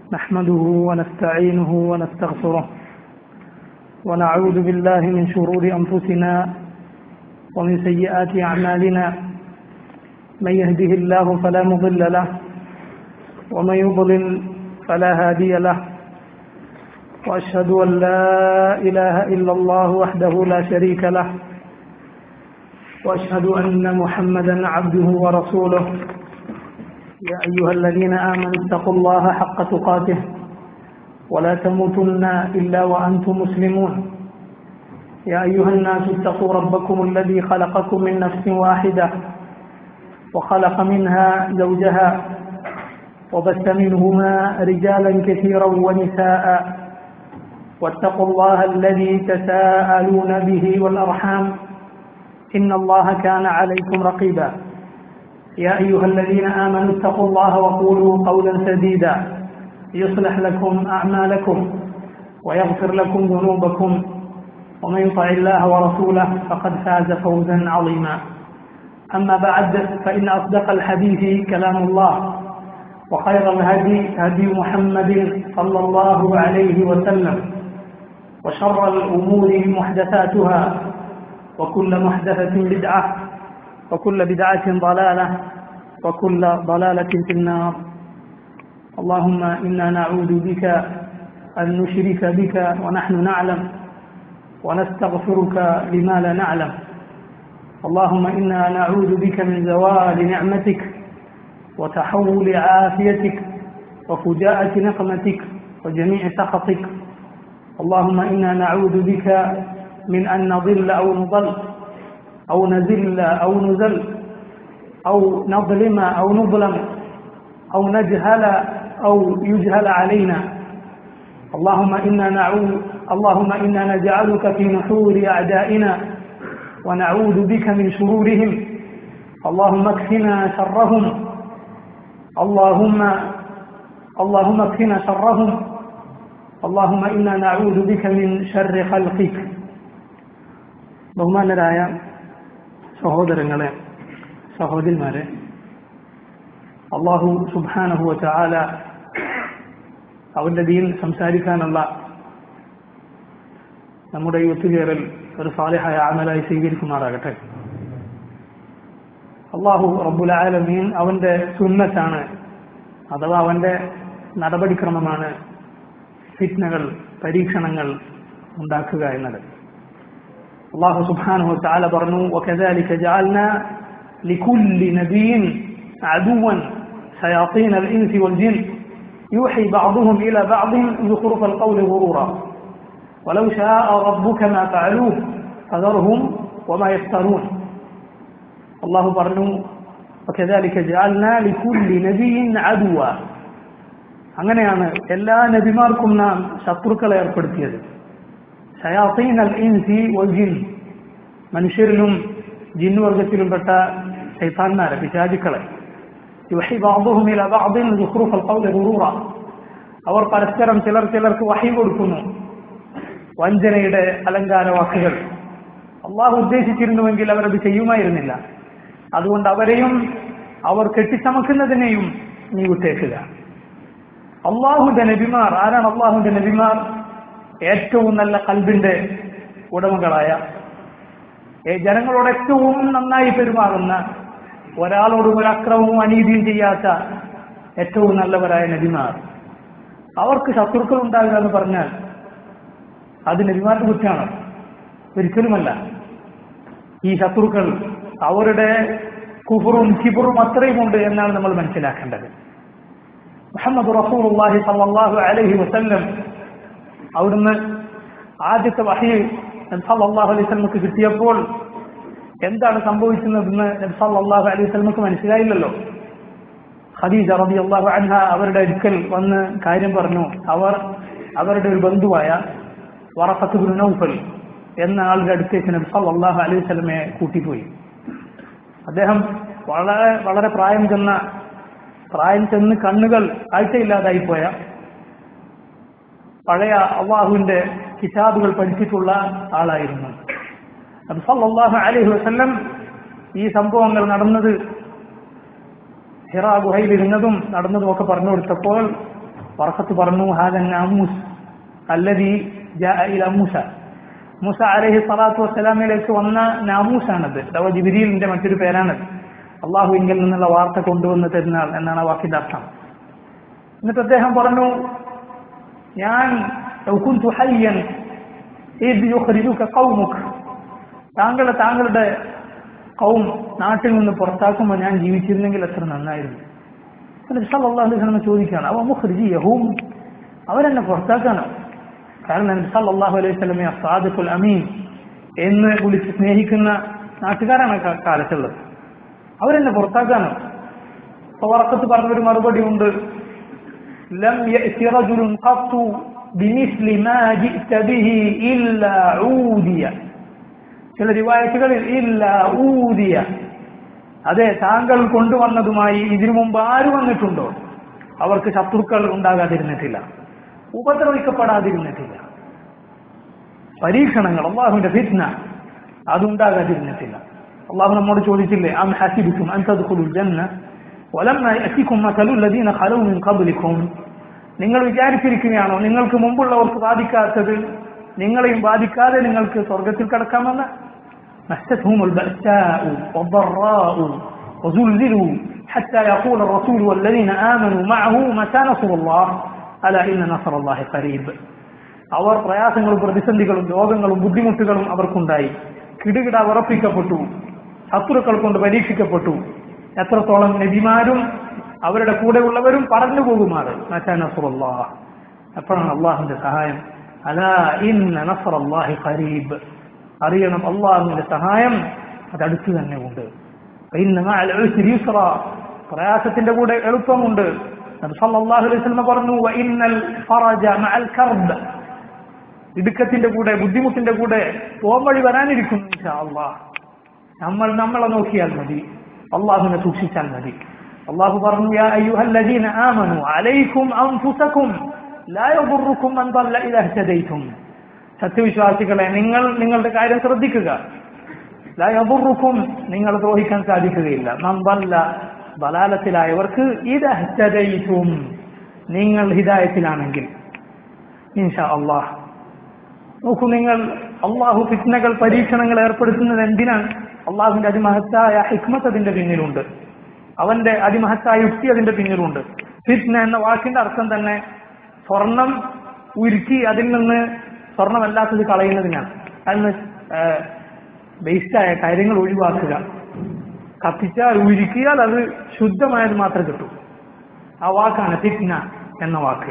نحمده ونستعينه ونستغفره ونعوذ بالله من شرور أنفسنا ومن سيئات أعمالنا من يهده الله فلا مضل له ومن يضلل فلا هادي له وأشهد أن لا إله إلا الله وحده لا شريك له وأشهد أن محمدا عبده ورسوله يا أيها الذين آمنوا اتقوا الله حق تقاته ولا تموتن إلا وأنتم مسلمون يا أيها الناس اتقوا ربكم الذي خلقكم من نفس واحدة وخلق منها زوجها وبث منهما رجالا كثيرا ونساء واتقوا الله الذي تساءلون به والأرحام إن الله كان عليكم رقيبا يا أيها الذين آمنوا اتقوا الله وقولوا قولا سديدا يصلح لكم أعمالكم ويغفر لكم ذنوبكم ومن يطع الله ورسوله فقد فاز فوزا عظيما أما بعد فإن أصدق الحديث كلام الله وخير الهدي هدي محمد صلى الله عليه وسلم وشر الأمور محدثاتها وكل محدثة بدعة وكل بدعة ضلالة وكل ضلالة في النار اللهم إنا نعوذ بك أن نشرك بك ونحن نعلم ونستغفرك لما لا نعلم اللهم إنا نعوذ بك من زوال نعمتك وتحول عافيتك وفجاءة نقمتك وجميع سخطك اللهم إنا نعوذ بك من أن نضل أو نضل أو نزل أو نزل أو نظلم أو نظلم أو نجهل أو يجهل علينا اللهم إنا نعوذ اللهم إنا نجعلك في نحور أعدائنا ونعوذ بك من شرورهم اللهم اكفنا شرهم اللهم اللهم اكفنا شرهم اللهم إنا نعوذ بك من شر خلقك ബഹുമാനരായ സഹോദരങ്ങളെ സഹോദരിമാരെ അള്ളാഹു സുബാനഹുവ ചാല അവന്റെ ദീൻ സംസാരിക്കാനുള്ള നമ്മുടെ ഈ ഒത്തുചേരൽ ഒരു സാലിഹായ ആമലായി സ്വീകരിക്കുമാറാകട്ടെ അള്ളാഹു റബ്ബുൽ ആലമീൻ അവന്റെ സുന്നത്താണ് അഥവാ അവന്റെ നടപടിക്രമമാണ് ഫിറ്റ്നകൾ പരീക്ഷണങ്ങൾ ഉണ്ടാക്കുക എന്നത് الله سبحانه وتعالى برنو وكذلك جعلنا لكل نبي عدوا شياطين الإنس والجن يوحي بعضهم إلى بعض زخرف القول غرورا ولو شاء ربك ما فعلوه فذرهم وما يفترون الله برنو وكذلك جعلنا لكل نبي عدوا അങ്ങനെയാണ് എല്ലാ നബിമാർക്കും നാം ശത്രുക്കളെ ഏർപ്പെടുത്തിയത് ഷയാത്തീൻ അൽ ഇൻസി വൽ ജിൻ മനുഷ്യരിലും ജിന്നുവർഗത്തിലുംപ്പെട്ട ശൈത്താന്മാരെ പിശാചുക്കളെ അവർ പരസ്പരം ചിലർ ചിലർക്ക് വഹി കൊടുക്കുന്നു വഞ്ചനയുടെ അലങ്കാര വാക്കുകൾ അള്ളാഹു ഉദ്ദേശിച്ചിരുന്നുവെങ്കിൽ അവരത് ചെയ്യുമായിരുന്നില്ല അതുകൊണ്ട് അവരെയും അവർ കെട്ടിച്ചമക്കുന്നതിനെയും നീ വിട്ടേക്കുക അള്ളാഹുന്റെ നബിമാർ ആരാണ് അള്ളാഹുന്റെ നബിമാർ ഏറ്റവും നല്ല കൽബിന്റെ ഉടമകളായ ജനങ്ങളോട് ഏറ്റവും നന്നായി പെരുമാറുന്ന ഒരാളോടും ഒരു അക്രമവും അനീതിയും ചെയ്യാത്ത ഏറ്റവും നല്ലവരായ നബിമാർ അവർക്ക് ശത്രുക്കൾ ഉണ്ടാകുക എന്ന് പറഞ്ഞാൽ അത് നബിമാരുടെ കുറ്റമാണ് ഒരിക്കലുമല്ല ഈ ശത്രുക്കൾ അവരുടെ കുഫറും കിബറും അത്രയും ഉണ്ട് എന്നാണ് നമ്മൾ മനസ്സിലാക്കേണ്ടത് മുഹമ്മദ് റസൂലുള്ളാഹി സല്ലല്ലാഹു അലൈഹി വസല്ലം അവിടുന്ന് ആദ്യത്തെ വഹി നബ്സല്ലാഹു അലൈഹി സ്വലമക്ക് കിട്ടിയപ്പോൾ എന്താണ് സംഭവിക്കുന്നതെന്ന് നബ്സല്ലാഹു അലൈഹി സ്വലമക്ക് മനസ്സിലായില്ലല്ലോ ഖദീജ റബി അള്ളാഹു അൻഹ അവരുടെ അടുക്കൽ വന്ന് കാര്യം പറഞ്ഞു അവർ അവരുടെ ഒരു ബന്ധുവായ വറഫത്ത് നൗഫൽ എന്ന ആളുടെ അടുത്തേക്ക് നബ്സല്ലാഹു അലൈഹി സ്വലമെ കൂട്ടിപ്പോയി അദ്ദേഹം വളരെ വളരെ പ്രായം ചെന്ന പ്രായം ചെന്ന് കണ്ണുകൾ കാഴ്ചയില്ലാതായി പോയ പഴയ അള്ളാഹുവിന്റെ കിതാബുകൾ പഠിച്ചിട്ടുള്ള ആളായിരുന്നു നബി സല്ലല്ലാഹു അലൈഹി വസല്ലം ഈ സംഭവങ്ങൾ നടന്നത് ഹിറ ഗുഹയിൽ ഇരുന്നതും നടന്നതും ഒക്കെ പറഞ്ഞു കൊടുത്തപ്പോൾ വർക്കത്ത് പറഞ്ഞു ഹാദൻ നാമൂസ് അല്ലതി ജാഅ ഇല മൂസ മൂസ അലഹി സ്വലാത്തു വസ്സലാമിലേക്ക് വന്ന നാമൂസാണത് അഥവാ ജിബിരിയിലിന്റെ മറ്റൊരു പേരാണത് അള്ളാഹുവിങ്കിൽ നിന്നുള്ള വാർത്ത കൊണ്ടുവന്ന് തരുന്ന ആൾ എന്നാണ് ആ വാക്കിന്റെ അർത്ഥം എന്നിട്ട് അദ്ദേഹം പറഞ്ഞു ഞാൻ ലൗ കുന്തു ഹയ്യൻ ഇദ് യുഖ്രിജുക ഖൗമുക താങ്കളെ താങ്കളുടെ കൗം നാട്ടിൽ നിന്ന് പുറത്താക്കുമ്പോൾ ഞാൻ ജീവിച്ചിരുന്നെങ്കിൽ എത്ര നന്നായിരുന്നു എന്നിട്ട് സല്ലല്ലാഹു അലൈഹി വസല്ലം ചോദിക്കുകയാണ് അവ മുഖ്രിജിയഹും അവരെന്നെ പുറത്താക്കാനോ കാരണം നബി സല്ലല്ലാഹു അലൈഹി വസല്ലമയെ സാദിഖുൽ അമീൻ എന്ന് വിളിച്ച് സ്നേഹിക്കുന്ന നാട്ടുകാരാണ് ആ കാലത്തുള്ളത് അവരെന്നെ പുറത്താക്കാനോ അപ്പൊ വറക്കത്ത് പറഞ്ഞൊരു മറുപടി ഉണ്ട് لم يأت رجل قط بمثل ما جئت به إلا عودي ചില റിവായത്തുകളിൽ ഇല്ല ഊതിയ അതെ താങ്കൾ കൊണ്ടുവന്നതുമായി ഇതിനു മുമ്പ് ആര് വന്നിട്ടുണ്ടോ അവർക്ക് ശത്രുക്കൾ ഉണ്ടാകാതിരുന്നിട്ടില്ല ഉപദ്രവിക്കപ്പെടാതിരുന്നിട്ടില്ല പരീക്ഷണങ്ങൾ അള്ളാഹുവിന്റെ ഫിത്ന അതുണ്ടാകാതിരുന്നിട്ടില്ല അള്ളാഹു നമ്മോട് ചോദിച്ചില്ലേ അം ഹസിബിക്കും അൻ തദ്ഖുലുൽ ജന്ന വലമ്മ യഅതികും മസലുൽ ലദീന ഖലൂ മിൻ ഖബ്ലിക്കും നിങ്ങൾ വിചാരിച്ചിരിക്കുകയാണോ നിങ്ങൾക്ക് മുമ്പുള്ളവർക്ക് ബാധിക്കാത്തത് നിങ്ങളെയും ബാധിക്കാതെ നിങ്ങൾക്ക് സ്വർഗത്തിൽ കടക്കാമെന്ന് مستهم البأساء والضراء وزلزلوا حتى يقول الرسول والذين آمنوا معه متى نصر الله ألا إن نصر الله قريب അവർ പ്രയാസങ്ങളും പ്രതിസന്ധികളും രോഗങ്ങളും ബുദ്ധിമുട്ടുകളും അവർക്കുണ്ടായി കിടുകിട ഉറപ്പിക്കപ്പെട്ടു ശത്രുക്കൾ കൊണ്ട് പരീക്ഷിക്കപ്പെട്ടു എത്രത്തോളം നബിമാരും അവരുടെ കൂടെയുള്ളവരും പറഞ്ഞു പോകുമാറ് മറ്റാ നസുറല്ലാ എപ്പോഴാണ് അള്ളാഹുന്റെ സഹായം അലാ ഇന്ന നസർ അള്ളാഹി ഖരീബ് അറിയണം അള്ളാഹുവിന്റെ സഹായം അതടുത്ത് തന്നെ ഉണ്ട് ഇന്ന മഅൽ ഉസ്രി യുസ്റ പ്രയാസത്തിന്റെ കൂടെ എളുപ്പമുണ്ട് നബി സല്ലല്ലാഹു അലൈഹി വസല്ലം പറഞ്ഞു വ ഇന്നൽ ഫറജ മഅൽ കർബ് ഇടുക്കത്തിന്റെ കൂടെ ബുദ്ധിമുട്ടിന്റെ കൂടെ പോംവഴി വരാനിരിക്കുന്നു ഇൻഷാ അള്ളാഹ് നമ്മൾ നമ്മളെ നോക്കിയാൽ മതി അള്ളാഹുവിനെ സൂക്ഷിച്ചാൽ മതി അള്ളാഹു പറഞ്ഞു യാ അയ്യുഹല്ലദീന ആമനു അലൈക്കും അൻഫുസക്കും ലാ യദുറുക്കും മൻ ضل ഇദാ ഇഹ്തദൈതും സത്യവിശ്വാസികളെ നിങ്ങൾ നിങ്ങളുടെ കാര്യം ശ്രദ്ധിക്കുക ലാ യദുറുക്കും നിങ്ങൾ ദ്രോഹിക്കാൻ സാധിക്കുകയില്ല മൻ ضل ബലാലത്തിലായവർക്ക് ഇദാ ഇഹ്തദൈതും നിങ്ങൾ ഹിദായത്തിലാണെങ്കിൽ ഇൻഷാ അള്ളാഹ് നോക്കൂ നിങ്ങൾ അള്ളാഹു ഫിറ്റ്നകൾ പരീക്ഷണങ്ങൾ ഏർപ്പെടുത്തുന്നത് എന്തിനാണ് അള്ളാഹുവിന്റെ അതിമഹത്തായ ഹിക്മത്ത് അതിന്റെ പിന്നിലുണ്ട് അവന്റെ അതിമഹത്തായ യുക്തി അതിന്റെ പിന്നിലുണ്ട് ഫിറ്റ്ന എന്ന വാക്കിന്റെ അർത്ഥം തന്നെ സ്വർണം ഉരുക്കി അതിൽ നിന്ന് സ്വർണമല്ലാത്തത് കളയുന്നതിനാണ് അതിന് വേസ്റ്റായ കാര്യങ്ങൾ ഒഴിവാക്കുക കത്തിച്ചാൽ ഉരുക്കിയാൽ അത് ശുദ്ധമായത് മാത്രമേ കിട്ടൂ ആ വാക്കാണ് ഫിറ്റ്ന എന്ന വാക്ക്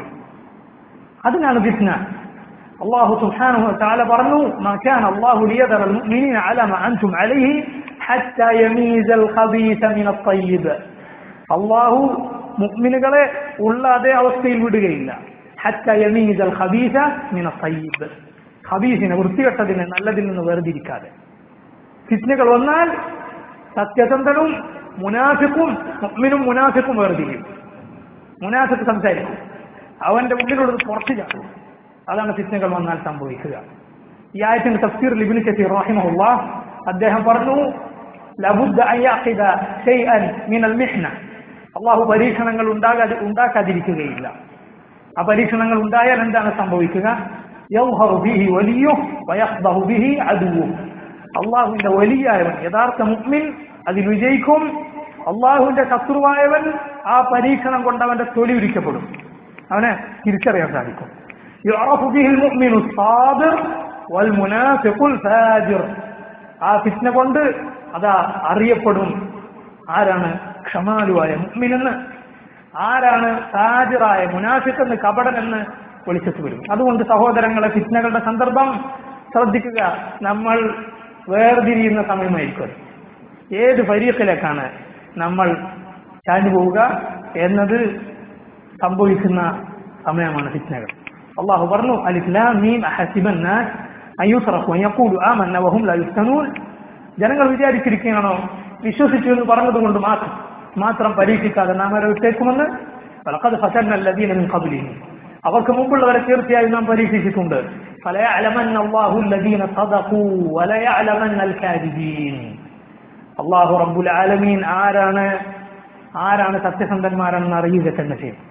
അതിനാണ് ഫിറ്റ്ന الله سبحانه وتعالى പറഞ്ഞു ما كان الله ليذر المؤمنين على ما أنتم عليه حتى يميز الخبيث من الطيب അള്ളാഹു മുഅ്മിനുകളെ ഉള്ള അതേ അവസ്ഥയിൽ വിടുകയില്ല ഹത്ത യമീസ് അൽ ഖബീസ മിന തയ്യിബ് ഖബീസിനെ വൃത്തികെട്ടതിനെ നല്ലതിൽ നിന്ന് വേർതിരിക്കാതെ ഫിത്നകൾ വന്നാൽ സത്യസന്ധനും മുനാഫിക്കും മുഅ്മിനും മുനാഫിക്കും വേർതിരിയും മുനാഫിക്ക് സംസാരിക്കും അവന്റെ ഉള്ളിലുള്ളത് പുറത്തു ചാടും അതാണ് ഫിത്നകൾ വന്നാൽ സംഭവിക്കുക ഈ ആയത്തിന്റെ തഫ്സീർ ലിബിന് കസീർ റഹിമഹുള്ള അദ്ദേഹം പറഞ്ഞു ലബുദ്ദ അയ്യാഖിദ ഷൈഅൻ മിനൽ മിഹ്ന അള്ളാഹു പരീക്ഷണങ്ങൾ ഉണ്ടാകാതെ ഉണ്ടാക്കാതിരിക്കുകയില്ല ആ പരീക്ഷണങ്ങൾ ഉണ്ടായാൽ എന്താണ് സംഭവിക്കുക യൗഹറു ബിഹി വലിയോ വയഹ്ദഹു ബിഹി അദുവും അള്ളാഹുവിന്റെ വലിയായവൻ യഥാർത്ഥ മുക്മിൻ അതിൽ വിജയിക്കും അള്ളാഹുവിന്റെ ശത്രുവായവൻ ആ പരീക്ഷണം കൊണ്ട് അവന്റെ തൊലി ഉരിക്കപ്പെടും അവനെ തിരിച്ചറിയാൻ സാധിക്കും يعرف به المؤمن الصابر والمنافق الفاجر ആ ഫിറ്റ്ന കൊണ്ട് അതാ അറിയപ്പെടും ആരാണ് ക്ഷമാലുവായ മുഅ്മിനെന്ന് ആരാണ് സാജിറായ മുനാഫിക്കെന്ന് കപടനെന്ന് വിളിച്ചിട്ട് വരും അതുകൊണ്ട് സഹോദരങ്ങളെ ഫിറ്റ്നകളുടെ സന്ദർഭം ശ്രദ്ധിക്കുക നമ്മൾ വേർതിരിയുന്ന സമയമായിരിക്കും അത്. ഏത് ഫരീഖിലേക്കാണ് നമ്മൾ ചാഞ്ഞു പോവുക എന്നത് സംഭവിക്കുന്ന സമയമാണ് ഫിറ്റ്നകൾ അള്ളാഹു പറഞ്ഞു അലിസ്ലാം മീം അഹസിബൻ നാസ് അൻ യുസ്റഖു അൻ യഖൂലു ആമന്ന വഹും ലാ യുഫ്തനൂൻ ജനങ്ങൾ വിചാരിച്ചിരിക്കുകയാണോ വിശ്വസിച്ചു എന്ന് പറഞ്ഞതുകൊണ്ട് മാത്രം മാത്രം പരീക്ഷിക്കാതെ നാം അവരെ വിട്ടേക്കുമെന്ന് ഫലഖദ് ഫതന്ന അല്ലദീന മിൻ ഖബ്ലിഹിം അവർക്ക് മുമ്പുള്ളവരെ തീർച്ചയായും നാം പരീക്ഷിച്ചിട്ടുണ്ട് ഫലയഅലമന്ന അല്ലാഹു അല്ലദീന സദഖൂ വലയഅലമന്ന അൽ കാദിബീൻ അല്ലാഹു റബ്ബുൽ ആലമീൻ ആരാണ് ആരാണ് സത്യസന്ധന്മാരെന്ന് അറിയുക തന്നെ ചെയ്യും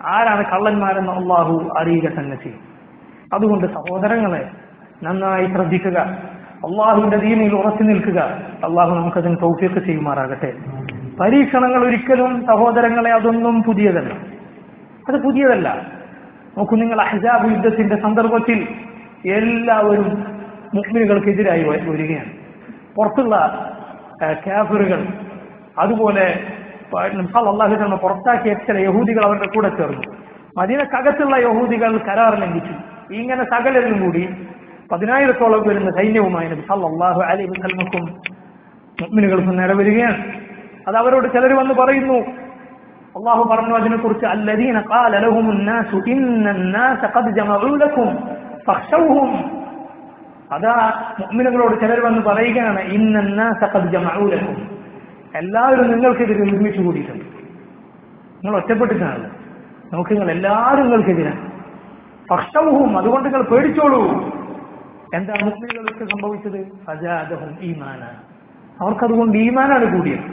ആരാണ് കള്ളന്മാരെന്ന് അള്ളാഹു അറിയുക തന്നെ ചെയ്യും അതുകൊണ്ട് സഹോദരങ്ങളെ നന്നായി ശ്രദ്ധിക്കുക അള്ളാഹുവിന്റെ ദീനിൽ ഉറച്ചു നിൽക്കുക അള്ളാഹു നമുക്കതിന് തൗഫീഖ് ചെയ്യുമാറാകട്ടെ പരീക്ഷണങ്ങൾ ഒരിക്കലും സഹോദരങ്ങളെ അതൊന്നും പുതിയതല്ല അത് പുതിയതല്ല നോക്കൂ നിങ്ങൾ അഹ്സാബ് യുദ്ധത്തിന്റെ സന്ദർഭത്തിൽ എല്ലാവരും മുസ്ലിങ്ങൾക്കെതിരായി വ- വരികയാണ് പുറത്തുള്ള കാഫറുകൾ അതുപോലെ അള്ളാഹു തന്നെ പുറത്താക്കിയ ചില യഹൂദികൾ അവരുടെ കൂടെ ചേർന്നു മദീനക്കകത്തുള്ള യഹൂദികൾ കരാർ ലംഘിച്ചു ഇങ്ങനെ സകലരും കൂടി പതിനായിരത്തോളം വരുന്ന സൈന്യവുമായി നബി സല്ലല്ലാഹു അലൈഹി വസല്ലമക്കും മുഅ്മിനുകൾക്കും നേരെ വരികയാണ് അത് അവരോട് ചിലർ വന്ന് പറയുന്നു അള്ളാഹു പറഞ്ഞു അതിനെക്കുറിച്ച് അല്ലദീന ഖാല ലഹുമുൻ നാസു ഇന്നൻ നാസ ഖദ് ജമഉ ലക്കും ഫഖ്ശൗഹും അതാ മുഅ്മിനുകളോട് ചിലർ വന്ന് പറയുകയാണ് ഇന്നൻ നാസ ഖദ് ജമഉ ലക്കും എല്ലാവരും നിങ്ങൾക്കെതിരെ ഒരുമിച്ച് കൂടിയിട്ടുണ്ട് നിങ്ങൾ ഒറ്റപ്പെട്ടിട്ടാണല്ലോ നമുക്ക് നിങ്ങൾ എല്ലാവരും നിങ്ങൾക്കെതിരാണ് പക്ഷവും അതുകൊണ്ട് നിങ്ങൾ പേടിച്ചോളൂ എന്താ മുസ്ലിങ്ങൾക്ക് സംഭവിച്ചത് അജാദഹും ഈമാന അവർക്കതുകൊണ്ട് ഈമാനാണ് കൂടിയത്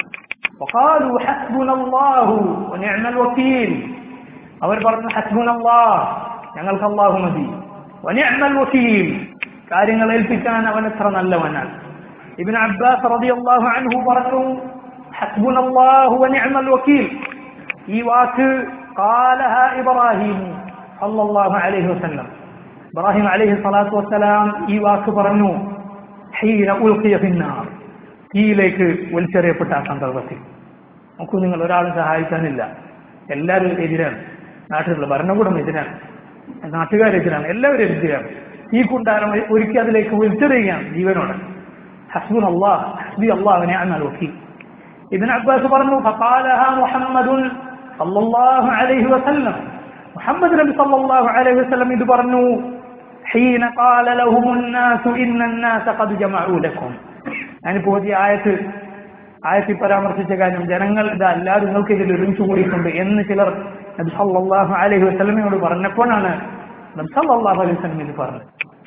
وقالوا حسبنا الله ونعم الوكيل അവർ പറഞ്ഞു ഹസ്ബുൻ അള്ളാഹ് ഞങ്ങൾക്ക് അള്ളാഹു മതി വനിഅമൽ വക്കീൽ കാര്യങ്ങൾ ഏൽപ്പിക്കാൻ അവൻ എത്ര നല്ലവനാണ് ഇബിൻ അബ്ബാസ് റളിയല്ലാഹു അൻഹു പറഞ്ഞു ഹസ്ബുൻ അള്ളാഹു വനിഅമൽ വക്കീൽ ഈ വാക്ക് قالها ഇബ്രാഹിം സല്ലല്ലാഹു അലൈഹി വസല്ലം ഇബ്രാഹിം അലൈഹി സ്വലാത്തു വസ്സലാം ഈ വാക്ക് പറഞ്ഞു ഹീന ഉൽഖിയ ഫിന്നാർ തീയിലേക്ക് വലിച്ചെറിയപ്പെട്ട ആ സന്ദർഭത്തിൽ നോക്കൂ നിങ്ങൾ ഒരാളും സഹായിക്കാനില്ല എല്ലാവരും എതിരാണ് നാട്ടിലുള്ള ഭരണകൂടം എതിരാണ് നാട്ടുകാരെതിരാണ് എല്ലാവരും എതിരാണ് ഈ കുണ്ടാരം ഒരുക്കി അതിലേക്ക് വലിച്ചെറിയുകയാണ് ജീവനോടെ ഹസ്ബുൻ അള്ളാഹ് ഹസ്ബി അള്ളാഹുവിനെ അന്നാൽ വക്കീൽ ഇബിൻ അബ്ബാസ് പറഞ്ഞു ഫഖാലഹ മുഹമ്മദുൻ സല്ലല്ലാഹു അലൈഹി വസല്ലം മുഹമ്മദ് നബി സല്ലല്ലാഹു അലൈഹി വസല്ലം ഇത് പറഞ്ഞു حين قال لهم الناس إن الناس قد جمعوا لكم ഞാനിപ്പോ ഈ ആയത്ത് ആയത്തിൽ പരാമർശിച്ച കാര്യം ജനങ്ങൾ ഇതാ എല്ലാവരും നിങ്ങൾക്ക് ഇതിൽ ഒരുമിച്ച് കൂടിയിട്ടുണ്ട് എന്ന് ചിലർ നബി സല്ലല്ലാഹു അലൈഹി വസല്ലമയോട് പറഞ്ഞപ്പോഴാണ് നബി സല്ലല്ലാഹു അലൈഹി വസല്ലം ഇത് പറഞ്ഞത്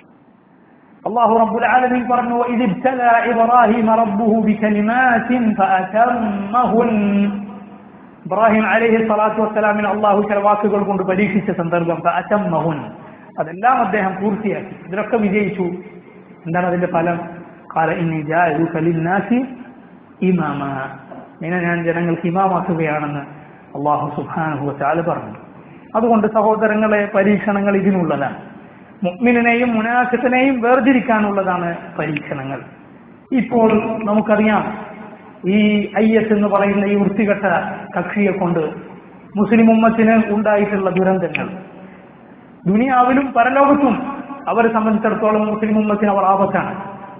അള്ളാഹു റബ്ബുൽ ആലമീൻ പറഞ്ഞു وإذ ابتلى إبراهيم ربه بكلمات فأتمهن ഇബ്രാഹിം അലൈഹി സ്വലാത്തു വസ്സലാമിന് അള്ളാഹു ചില വാക്കുകൾ കൊണ്ട് പരീക്ഷിച്ച സന്ദർഭം ഫഅതമ്മഹുൻ അതെല്ലാം അദ്ദേഹം പൂർത്തിയാക്കി ഇതിലൊക്കെ വിജയിച്ചു എന്താണ് അതിന്റെ ഫലം قال إني جاعلك للناس إماما നിന്നെ ഞാൻ ജനങ്ങൾക്ക് ഇമാമാക്കുകയാണെന്ന് അള്ളാഹു സുബ്ഹാനഹു വതആല പറഞ്ഞു അതുകൊണ്ട് സഹോദരങ്ങളെ പരീക്ഷണങ്ങൾ ഇതിനുള്ളതാണ് മുഅ്മിനെയും മുനാഫിഖിനെയും വേർതിരിക്കാനുള്ളതാണ് പരീക്ഷണങ്ങൾ ഇപ്പോൾ നമുക്കറിയാം ഈ ഐ എസ് എന്ന് പറയുന്ന ഈ വൃത്തികെട്ട കക്ഷിയെ കൊണ്ട് മുസ്ലിം ഉമ്മത്തിന് ഉണ്ടായിട്ടുള്ള ദുരന്തങ്ങൾ ദുനിയാവിലും പരലോകത്തും അവരെ സംബന്ധിച്ചിടത്തോളം മുസ്ലിം ഉമ്മത്തിന് അവർ ആപത്താണ്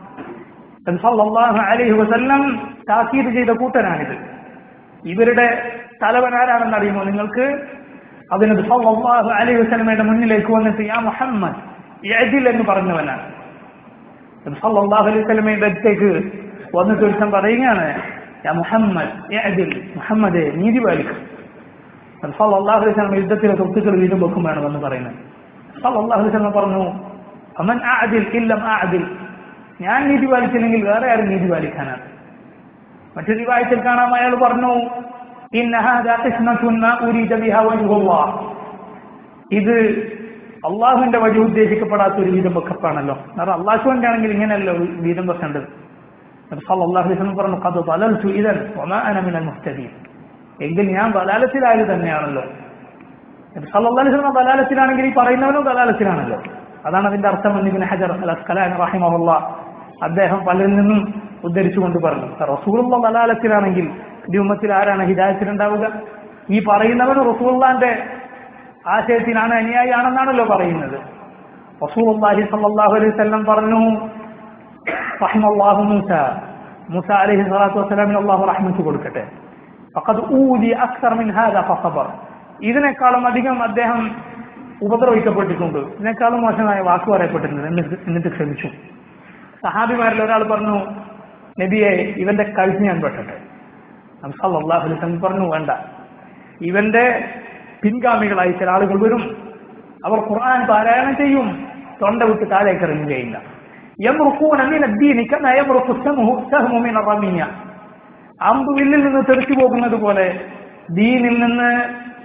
സല്ലല്ലാഹു അലൈഹി വസല്ലം താക്കീത് ചെയ്ത കൂട്ടനാണിത് ഇവരുടെ തലവൻ ആരാണെന്ന് അറിയുമോ നിങ്ങൾക്ക് അതിന് സല്ലല്ലാഹു അലൈഹി വസല്ലമയുടെ മുന്നിലേക്ക് വന്നിട്ട് യാ മുഹമ്മദ് യഅദിൽ എന്ന് പറഞ്ഞവനാണ് സല്ലല്ലാഹു അലൈഹി വസല്ലമയുടെ അടുത്തേക്ക് വന്നിട്ട് ഒരുത്തം പറയുകയാണ് യാ മുഹമ്മദ് യഅദിൽ മുഹമ്മദ് നീതി പാലിക്കും സല്ലല്ലാഹു അലൈഹി വസല്ലം യുദ്ധത്തിലെ സ്വത്തുക്കൾ വീണ്ടും വെക്കും വേണമെന്ന് പറയുന്നത് സല്ലല്ലാഹു അലൈഹി വസല്ലം പറഞ്ഞു അമൻ അഅദിൽ ഇല്ലം അഅദിൽ ഞാൻ നീതി പാലിച്ചില്ലെങ്കിൽ വേറെ ആരും നീതി പാലിക്കാനാണ് മറ്റൊരു റിവായത്തിൽ കാണാം അയാൾ പറഞ്ഞു ഇന്ന ഹാദാ ഖിസ്മത്തുൻ മാ ഉരീദ ബിഹാ വജ്ഹുല്ലാഹ് ഇത് അള്ളാഹുവിന്റെ വഴി ഉദ്ദേശിക്കപ്പെടാത്ത ഒരു വീതം വെക്കപ്പാണല്ലോ കാരണം അള്ളാഹുവിന്റെ ആണെങ്കിൽ ഇങ്ങനെയല്ലോ വീതം വെക്കേണ്ടത് സല്ലല്ലാഹു അലൈഹി വസല്ലം പറഞ്ഞു ഖദ് ضللت ഇദൻ വമാ അന മിനൽ മുഹ്തദീൻ എങ്കിൽ ഞാൻ ബലാലത്തിലായത് തന്നെയാണല്ലോ സല്ലല്ലാഹു അലൈഹി വസല്ലം ബലാലത്തിലാണെങ്കിൽ ഈ പറയുന്നവനും ബലാലത്തിലാണല്ലോ അതാണ് അതിന്റെ അർത്ഥം എന്നിങ്ങനെ ഹജർ അൽ അസ്കലാൻ റഹിമഹുല്ല അദ്ദേഹം പലരിൽ നിന്നും ഉദ്ധരിച്ചുകൊണ്ട് പറഞ്ഞു റസൂലുള്ള ബലാലത്തിലാണെങ്കിൽ ഈ ഉമ്മത്തിൽ ആരാണ് ഹിദായത്തിലുണ്ടാവുക ഈ പറയുന്നവൻ റസൂള്ളാന്റെ ആശയത്തിനാണ് അനുയായിയാണെന്നാണല്ലോ പറയുന്നത് റസൂലുള്ളാഹി സ്വല്ലല്ലാഹു അലൈഹി വസല്ലം പറഞ്ഞു റഹിമല്ലാഹു മൂസ മൂസ അലൈഹി സ്വലാത്തു വസ്സലാമിന് അള്ളാഹു റഹ്മത്ത് കൊടുക്കട്ടെ ഫഖദ് ഊദി അക്സർ മിൻ ഹാദ ഫസബർ ഇതിനേക്കാളും അധികം അദ്ദേഹം ഉപദ്രവിക്കപ്പെട്ടിട്ടുണ്ട് ഇതിനേക്കാളും മോശമായ വാക്ക് പറയപ്പെട്ടിട്ടുണ്ട് എന്നിട്ട് എന്നിട്ട് ക്ഷമിച്ചു സഹാബിമാരിൽ ഒരാൾ പറഞ്ഞു നബിയെ ഇവന്റെ കഴുത്ത് ഞാൻ പെട്ടട്ടെ സല്ലല്ലാഹു അലൈഹി വസല്ലം പറഞ്ഞു വേണ്ട ഇവന്റെ പിൻഗാമികളായി ചില ആളുകൾ വരും അവർ ഖുർആൻ പാരായണം ചെയ്യും തൊണ്ട വിട്ട് താഴേക്ക് ഇറങ്ങുകയില്ല യമ്രുഖൂന മിന ദീനി കമാ യമ്രുഖു സഹ്മു സഹ്മു മിന റമിയ അമ്പ് വില്ലിൽ നിന്ന് തെറിച്ചു പോകുന്നത് പോലെ ദീനിൽ നിന്ന്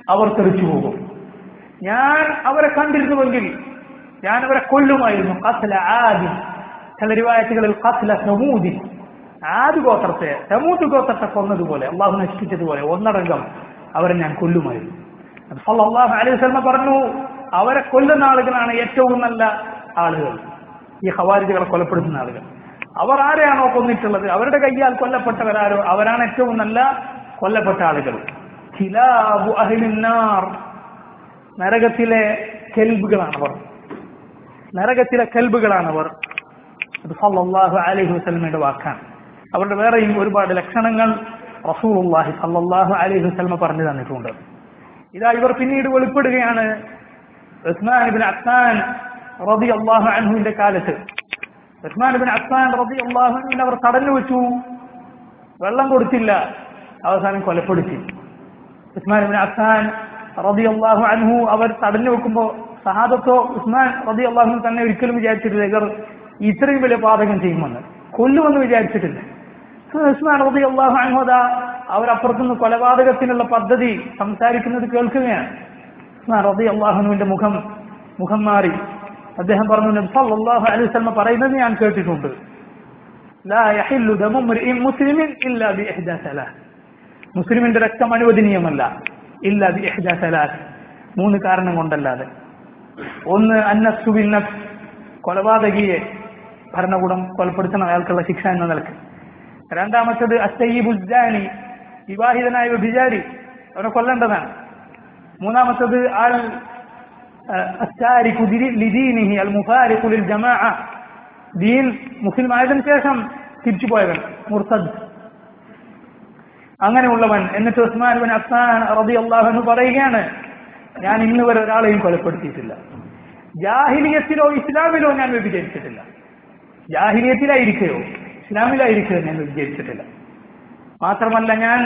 അവർ തെറിച്ചു പോകും ഞാൻ അവരെ കണ്ടിരുന്നുവെങ്കിൽ ഞാൻ അവരെ കൊല്ലുമായിരുന്നു കസ്ല ആദി ചില റിവായത്തുകളിൽ കസ്ല സമൂതി ആദ് ഗോത്രത്തെ സമൂത്ത് ഗോത്രത്തെ കൊന്നതുപോലെ അള്ളാഹു നശിപ്പിച്ചതുപോലെ ഒന്നടങ്കം അവരെ ഞാൻ കൊല്ലുമായിരുന്നു അള്ളാഹു അലൈഹി വസല്ലം പറഞ്ഞു അവരെ കൊല്ലുന്ന ആളുകളാണ് ഏറ്റവും നല്ല ആളുകൾ ഈ ഹവാരികളെ കൊലപ്പെടുത്തുന്ന ആളുകൾ അവർ ആരെയാണോ കൊന്നിട്ടുള്ളത് അവരുടെ കയ്യാൽ കൊല്ലപ്പെട്ടവരാരോ അവരാണ് ഏറ്റവും നല്ല കൊല്ലപ്പെട്ട ആളുകൾ ഖിലാബു അഹ്ലിന്നാർ നരകത്തിലെ കെൽബുകളാണവർ നരകത്തിലെ കെൽബുകളാണവർ അത് സല്ലല്ലാഹു അലൈഹി വസല്ലമയുടെ വാക്കാണ് അവരുടെ വേറെയും ഒരുപാട് ലക്ഷണങ്ങൾ റസൂലുള്ളാഹി സല്ലല്ലാഹു അലൈഹി വസല്ലമ പറഞ്ഞു തന്നിട്ടുണ്ട് ഇതാ ഇവർ പിന്നീട് വെളിപ്പെടുകയാണ് ഉസ്മാൻ ഇബ്നു അഫ്ഫാൻ റളിയല്ലാഹു അൻഹുവിന്റെ കാലത്ത് ഉസ്മാൻ ഇബ്നു അഫ്ഫാൻ റളിയല്ലാഹു അൻഹുവിനെ അവർ തടഞ്ഞു വെച്ചു വെള്ളം കൊടുത്തില്ല അവസാനം കൊലപ്പെടുത്തി ഉസ്മാൻ ഇബ്നു അഫ്ഫാൻ റളിയല്ലാഹു അൻഹു അവർ തടഞ്ഞു വെക്കുമ്പോൾ സഹാദത്തോ ഉസ്മാൻ റളിയല്ലാഹു തന്നെ ഒരിക്കലും വിചാരിച്ചിട്ടില്ല ഇവർ ഇത്രയും വലിയ പാതകം ചെയ്യുമെന്ന് കൊല്ലുമെന്ന് വിചാരിച്ചിട്ടില്ല ഉസ്മാൻ റളിയല്ലാഹു അൻഹു അതാ അവരപ്പുറത്തുനിന്ന് കൊലപാതകത്തിനുള്ള പദ്ധതി സംസാരിക്കുന്നത് കേൾക്കുകയാണ് ഉസ്മാൻ റളിയല്ലാഹുവിന്റെ മുഖം മുഖം മാറി അദ്ദേഹം പറഞ്ഞു നബി സല്ലല്ലാഹു അലൈഹി വസല്ലം പറയുന്നത് ഞാൻ കേട്ടിട്ടുണ്ട് ലാ യഹില്ലു ദമു മുർഇൻ മുസ്ലിമിൻ ഇല്ലാ ബി ഇഹ്ദാ സലാസ് മുസ്ലിമിന്റെ രക്തം അനുവദനീയമല്ല ഇല്ല ബി ഇഹ്ദാ സലാസ് മൂന്ന് കാരണം കൊണ്ടല്ലാതെ ഒന്ന് അന്നഫ്സു ബിൻ നഫ്സ് കൊലപാതകിയെ ഭരണകൂടം കൊലപ്പെടുത്തുന്ന അയാൾക്കുള്ള ശിക്ഷ എന്ന നിലക്ക് രണ്ടാമത്തത് അസയ്യിബുദ്ദാനി വിവാഹിതനായ വ്യഭിചാരി അവനെ കൊല്ലേണ്ടതാണ് മൂന്നാമത്തത് അൽ التارك لدينه المفارق للجماعة ദീൻ മുസ്ലിം ആയതിനു ശേഷം തിരിച്ചു പോയവൻ മുർത്തദ് അങ്ങനെയുള്ളവൻ എന്നിട്ട് ഉസ്മാൻ ബിൻ അഫ്സാൻ റബി അള്ളാഹു പറയുകയാണ് ഞാൻ ഇന്ന് വരെ ഒരാളെയും കൊലപ്പെടുത്തിയിട്ടില്ല ജാഹിലിയത്തിലോ ഇസ്ലാമിലോ ഞാൻ വ്യഭിചരിച്ചിട്ടില്ല ജാഹിലിയത്തിലായിരിക്കുകയോ ഇസ്ലാമിലായിരിക്കുകയോ ഞാൻ വ്യഭിചരിച്ചിട്ടില്ല മാത്രമല്ല ഞാൻ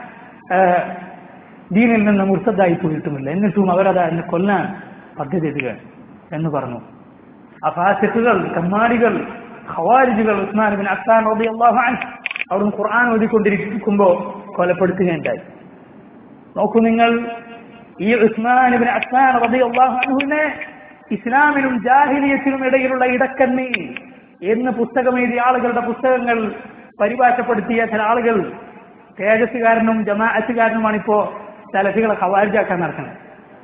ദീനിൽ നിന്ന് മുർത്തതായി പോയിട്ടുമില്ല എന്നിട്ടും അവരത് എന്നെ കൊല്ലാൻ പദ്ധതി ഇടുകയാണ് എന്ന് പറഞ്ഞു അഫാസിഖുകൾ കമ്മാടികൾ ഖവാരിജുകൾ ഉസ്മാൻ ബിൻ അഫ്സാൻ റളിയല്ലാഹു അൻഹു അവിടുന്ന് ഖുർആൻ ഓതിക്കൊണ്ടിരിക്കുമ്പോൾ കൊലപ്പെടുത്തുകയുണ്ടായി നോക്കൂ നിങ്ങൾ ഈ ഉസ്മാൻ ബിൻ അഫ്സാൻ റളിയല്ലാഹു അൻഹുവിനെ ഇസ്ലാമിനും ജാഹിലിയത്തിനും ഇടയിലുള്ള ഇടക്കണ്ണി എന്ന് പുസ്തകം എഴുതിയ ആളുകളുടെ പുസ്തകങ്ങൾ പരിഭാഷപ്പെടുത്തിയ ചില ആളുകൾ തേജസ്സുകാരനും ജമാഅത്തുകാരനുമാണ് ഇപ്പോ സലഫികളെ ഖവാരിജാക്കാൻ നടക്കുന്നത്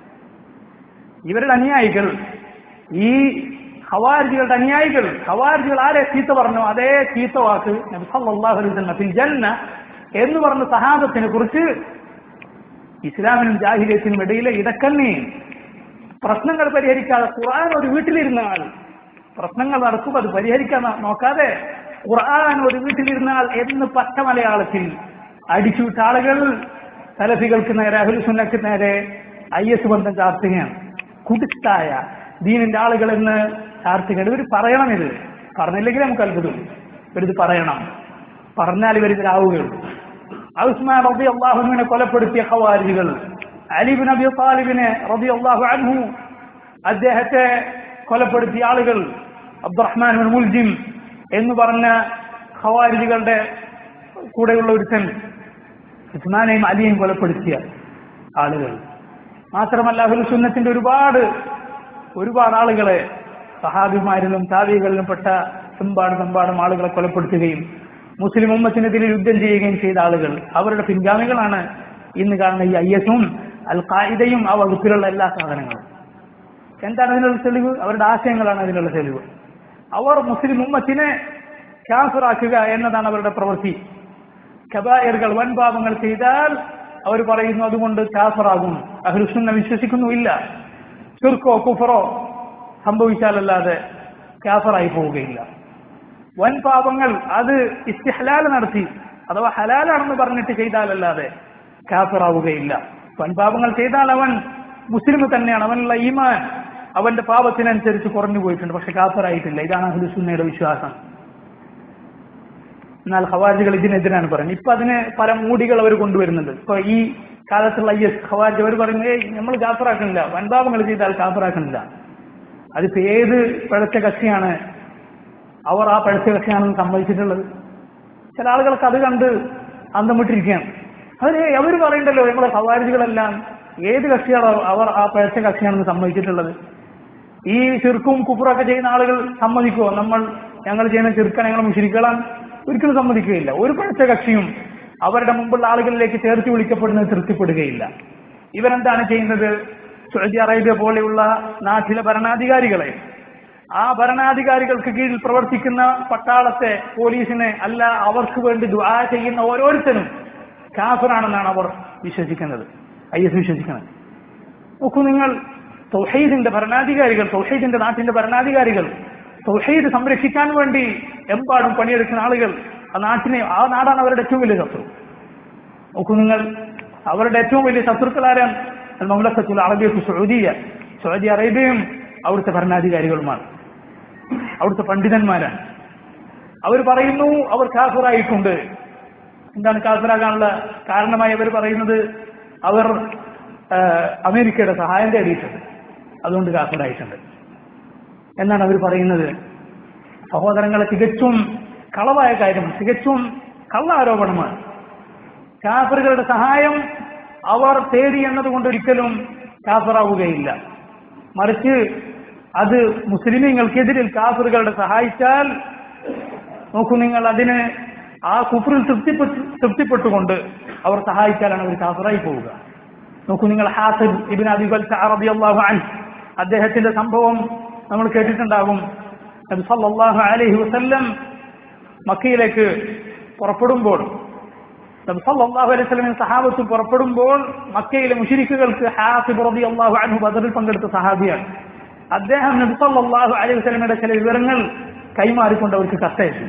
ഇവരുടെ അനുയായികൾ ഈ ഖവാരിജികളുടെ അനുയായികൾ ഖവാരിജികൾ ആരെ ചീത്ത പറഞ്ഞോ അതേ ചീത്ത വാക്ക് നബി സല്ലല്ലാഹു അലൈഹി വസല്ലം ഫിൽ ജന്ന എന്ന് പറഞ്ഞ സഹാബത്തിനെ കുറിച്ച് ഇസ്ലാമിനും ജാഹിലിയത്തിനും ഇടയിലെ ഇടക്കണ്ണി പ്രശ്നങ്ങൾ പരിഹരിക്കാതെ ഖുർആൻ ഒരു വീട്ടിലിരുന്ന ആൾ പ്രശ്നങ്ങൾ നടക്കും അത് പരിഹരിക്കാൻ നോക്കാതെ ഖുർആൻ ഒരു വീട്ടിലിരുന്ന ആൾ എന്ന് പച്ച മലയാളത്തിൽ അടിച്ചുവിട്ട ആളുകൾ സലഫികൾക്ക് നേരെ അഹുലുസുന്നക്ക് നേരെ ഐ എസ് ബന്ധം ചാർത്തുകയാണ് കുടിച്ചായ ദീനിന്റെ ആളുകൾ എന്ന് ചാർത്തുകയാണ് ഇവർ പറയണം ഇത് പറഞ്ഞില്ലെങ്കിൽ നമുക്ക് അത്ഭുതം ഇവരിത് പറയണം പറഞ്ഞാൽ ഇവരിതിലാവുകയുള്ളൂ ഉസ്മാൻ റബി അള്ളാഹുവിനെ കൊലപ്പെടുത്തിയ ഖവാരികൾ അലിബിൻ അബി താലിബിനെ റബി അള്ളാഹു അൻഹു അദ്ദേഹത്തെ കൊലപ്പെടുത്തിയ ആളുകൾ അബ്ദുറഹ്മാൻ ബിൻ മുൽജിം എന്ന് പറഞ്ഞ ഖവാരികളുടെ കൂടെയുള്ള ഒരുത്തൻ ഉസ്മാനെയും അലിയെയും കൊലപ്പെടുത്തിയ ആളുകൾ മാത്രമല്ല അഹുൽ സുന്നത്തിന്റെ ഒരുപാട് ഒരുപാട് ആളുകളെ സഹാബിമാരിലും താവികളിലും പെട്ട ചെമ്പാട് ചെമ്പാടും ആളുകളെ കൊലപ്പെടുത്തുകയും മുസ്ലിം ഉമ്മത്തിനെതിരെ യുദ്ധം ചെയ്യുകയും ചെയ്ത ആളുകൾ അവരുടെ പിൻഗാമികളാണ് ഇന്ന് കാണുന്ന ഈ ഐ എസും അൽ ഖായിദയും ആ വകുപ്പിലുള്ള എല്ലാ സാധനങ്ങളും എന്താണ് അതിനുള്ള തെളിവ് അവരുടെ ആശയങ്ങളാണ് അതിനുള്ള തെളിവ് അവർ മുസ്ലിം ഉമ്മത്തിനെ ക്യാൻസറാക്കുക എന്നതാണ് അവരുടെ പ്രവൃത്തി കബായറുകൾ വൻപാപങ്ങൾ ചെയ്താൽ അവർ പറയുന്നു അതുകൊണ്ട് കാഫറാകും അഹ്ലുസുന്ന വിശ്വസിക്കുന്നുമില്ല ചുർക്കോ കുഫറോ സംഭവിച്ചാലല്ലാതെ കാഫറായി പോവുകയില്ല വൻ പാപങ്ങൾ അത് ഇസ്തിഹലാൽ നടത്തി അഥവാ ഹലാലാണെന്ന് പറഞ്ഞിട്ട് ചെയ്താലല്ലാതെ കാഫറാവുകയില്ല വൻ പാപങ്ങൾ ചെയ്താൽ അവൻ മുസ്ലിം തന്നെയാണ് അവനുള്ള ഈമാൻ അവന്റെ പാപത്തിനനുസരിച്ച് കുറഞ്ഞു പോയിട്ടുണ്ട് പക്ഷെ കാഫറായിട്ടില്ല ഇതാണ് അഹ്ലുസുന്നയുടെ വിശ്വാസം എന്നാൽ ഖവാരികൾ ഇതിനെതിരാണ് പറയുന്നത് ഇപ്പൊ അതിന് പല മൂടികൾ അവർ കൊണ്ടുവരുന്നുണ്ട് ഇപ്പൊ ഈ കാലത്തുള്ള ഈ ഖവാരിജ് അവർ പറയുന്നത് ഏയ് നമ്മൾ കാഫറാക്കണില്ല വൻപാപങ്ങൾ ചെയ്താൽ കാഫറാക്കണില്ല അതിപ്പോ ഏത് പിഴച്ച കക്ഷിയാണ് അവർ ആ പിഴച്ച കക്ഷിയാണെന്ന് സമ്മതിച്ചിട്ടുള്ളത് ചില ആളുകൾക്ക് അത് കണ്ട് അന്തം വിട്ടിരിക്കുകയാണ് അവര് അവർ പറയണ്ടല്ലോ നമ്മളെ ഖവാരിജുകളെല്ലാം ഏത് കക്ഷിയാണ് അവർ ആ പിഴച്ച കക്ഷിയാണെന്ന് സമ്മതിച്ചിട്ടുള്ളത് ഈ ചെറുക്കും കുപ്പുറൊക്കെ ചെയ്യുന്ന ആളുകൾ സമ്മതിക്കുമോ നമ്മൾ ഞങ്ങൾ ചെയ്യുന്ന ചെറുക്കാൻ ഞങ്ങൾ മുഷിരിക്കളാൻ ഒരിക്കലും സമ്മതിക്കുകയില്ല ഒരു പിഴച്ച കക്ഷിയും അവരുടെ മുമ്പുള്ള ആളുകളിലേക്ക് ചേർത്ത് വിളിക്കപ്പെടുന്നത് തൃപ്തിപ്പെടുകയില്ല ഇവരെന്താണ് ചെയ്യുന്നത് സൗദി അറേബ്യ പോലെയുള്ള നാട്ടിലെ ഭരണാധികാരികളെ ആ ഭരണാധികാരികൾക്ക് കീഴിൽ പ്രവർത്തിക്കുന്ന പട്ടാളത്തെ പോലീസിനെ അല്ല അവർക്ക് വേണ്ടി ദുആ ചെയ്യുന്ന ഓരോരുത്തരും കാഫറാണെന്നാണ് അവർ വിശ്വസിക്കുന്നത് ഐ എസ് വിശ്വസിക്കുന്നത് നോക്കൂ നിങ്ങൾ തൗഹീദിന്റെ ഭരണാധികാരികൾ തൗഹീദിന്റെ നാട്ടിന്റെ ഭരണാധികാരികൾ തൗഹീദ് സംരക്ഷിക്കാൻ വേണ്ടി എമ്പാടും പണിയെടുക്കുന്ന ആളുകൾ ആ നാട്ടിനെ ആ നാടാണ് അവരുടെ ഏറ്റവും വലിയ ശത്രു നോക്കൂ നിങ്ങൾ അവരുടെ ഏറ്റവും വലിയ ശത്രുക്കളാരാണ് മംലക്കത്തുൽ അറബിയത്ത് സൗദിയ സൗദി അറേബ്യയും അവിടുത്തെ ഭരണാധികാരികളുമാണ് അവിടുത്തെ പണ്ഡിതന്മാരാണ് അവർ പറയുന്നു അവർ കാഫറായിട്ടുണ്ട് എന്താണ് കാഫറാകാനുള്ള കാരണമായി അവർ പറയുന്നത് അവർ ആ, അമേരിക്കയുടെ സഹായം തേടിയിട്ടുണ്ട് അതുകൊണ്ട് കാഫറായിട്ടുണ്ട് എന്നാണ് അവർ പറയുന്നത് സഹോദരങ്ങളെ തികച്ചും കളവായ കാര്യം തികച്ചും കള്ള ആരോപണമാണ് കാഫറുകളുടെ സഹായം അവർ തേടി എന്നതുകൊണ്ട് ഒരിക്കലും കാഫറാവുകയില്ല മറിച്ച് അത് മുസ്ലിമീങ്ങൾക്കെതിരിൽ കാഫറുകളുടെ സഹായിച്ചാൽ നോക്കൂ നിങ്ങൾ അതിന് ആ കുഫറിൽ തൃപ്തിപ്പെട്ടു തൃപ്തിപ്പെട്ടുകൊണ്ട് അവർ സഹായിച്ചാലാണ് അവർ കാഫറായി പോവുക നോക്കൂ നിങ്ങൾ ഹാസിബ് ഇബിൻ അബിബൽ റളിയല്ലാഹു അൻഹു അദ്ദേഹത്തിന്റെ സംഭവം നമ്മൾ കേട്ടിട്ടുണ്ടാകും നബി സല്ലല്ലാഹു അലൈഹി വസല്ലം മക്കയിലേക്ക് പുറപ്പെടുമ്പോൾ നബി സല്ലല്ലാഹു അലൈഹി വസല്ലം സഹാബത്ത് പുറപ്പെടുമ്പോൾ മക്കയിലെ മുശ്രിക്കുകൾക്ക് ഹാസിബ് റളിയല്ലാഹു അൻഹു ബദറിൽ പങ്കെടുത്ത സഹാബിയാണ് അദ്ദേഹം നബി സല്ലല്ലാഹു അലൈഹി വസല്ലമയുടെ ചില വിവരങ്ങൾ കൈമാറിക്കൊണ്ട് അവർക്ക് കത്തയച്ചു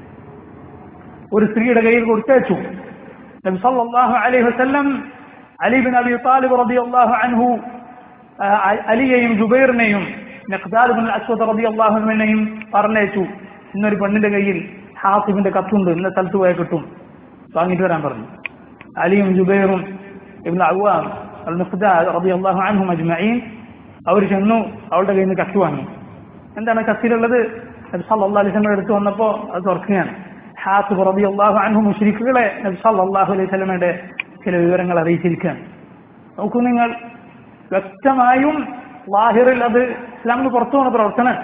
ഒരു സ്ത്രീയുടെ കയ്യിൽ കൊടുത്തയച്ചു നബി സല്ലല്ലാഹു അലൈഹി വസല്ലം അലി ബിൻ അബി താലിബ് റളിയല്ലാഹു അൻഹു ആ, അലിയെയും ജുബൈറിനെയും മെഖ്ദാദ് ബിൻ അസ്വദ് റളിയല്ലാഹു അൻഹുവിനെയും പറഞ്ഞയച്ചു ഇന്നൊരു പെണ്ണിന്റെ കയ്യിൽ ഹാസിബിന്റെ കത്തുണ്ട് ഇന്ന സ്ഥലത്ത് പോയാൽ കിട്ടും വാങ്ങിയിട്ട് വരാൻ പറഞ്ഞു അലിയും ജുബൈറും ഇബ്നു അവ്വാം അൽ മിഖ്ദാദ് റളിയല്ലാഹു അൻഹും അജ്മഈൻ അവർ ചെന്നു അവളുടെ കയ്യിൽ നിന്ന് കത്ത് വാങ്ങി എന്താണ് കത്തിലുള്ളത് നബി സല്ലല്ലാഹു അലൈഹി വസല്ലം എടുത്തു വന്നപ്പോ അത് തുറക്കുകയാണ് ഹാസിബ് റളിയല്ലാഹു അൻഹു മുശ്രിക്കുകളെ നബി സല്ലല്ലാഹു അലൈഹി വസല്ലമയുടെ ചില വിവരങ്ങൾ അറിയിച്ചിരിക്കുകയാണ് നോക്കൂ നിങ്ങൾ വ്യക്തമായും ലാഹിറിൽ അത് ഇസ്ലാമിന് പുറത്തു പോകുന്ന പ്രവർത്തനം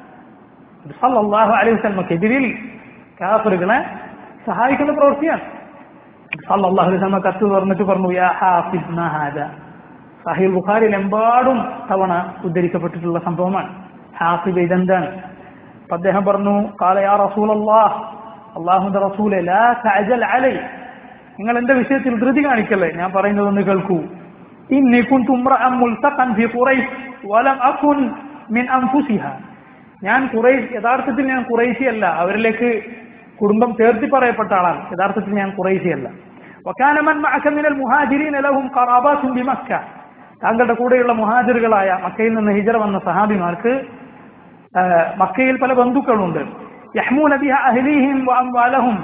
നബി സല്ലല്ലാഹു അലൈഹി വസല്ലമക്കെതിരിൽ കാഫറുകളെ സഹായിക്കുന്ന പ്രവൃത്തിയാണ് നബി സല്ലല്ലാഹു അലൈഹി വസല്ലമ കത്ത് തുറന്നിട്ട് പറഞ്ഞു യാ ഹാഫിദ് മാ ഹാദാ സഹീൽ ബുഖാരിയിൽ എമ്പാടും തവണ ഉദ്ധരിക്കപ്പെട്ടിട്ടുള്ള സംഭവമാണ് ഹാഫിബ് ഇതെന്താണ് അപ്പൊ അദ്ദേഹം പറഞ്ഞു കാല യാ റസൂലല്ലാഹ് അള്ളാഹുന്റെ റസൂലെ ലാ തഅജൽ അലൈ നിങ്ങൾ എന്റെ വിഷയത്തിൽ ധൃതി കാണിക്കല്ലേ ഞാൻ പറയുന്നതൊന്ന് കേൾക്കൂ ഇന്നി കുൻതു ഇമ്രഅൻ മുൽതഖൻ ഫി ഖുറൈശ് വലം അകുൻ മിൻ അൻഫുസിഹ ഞാൻ ഖുറൈശ് യഥാർത്ഥത്തിൽ ഞാൻ ഖുറൈശിയല്ല അവരിലേക്ക് കുടുംബം ചേർത്തി പറയപ്പെട്ട ആളാണ് യഥാർത്ഥത്തിൽ ഞാൻ ഖുറൈശിയല്ല وكان من معك من المهاجرين لهم قرابات بمكة താങ്കളുടെ കൂടെയുള്ള മുഹാജിറുകളായ മക്കയിൽ നിന്ന് ഹിജറ വന്ന സഹാബിമാർക്ക് ആ, മക്കയിൽ പല ബന്ധുക്കളുണ്ട് യഹ്മൂന ബിഹ അഹ്ലീഹിം വ അംവാലഹും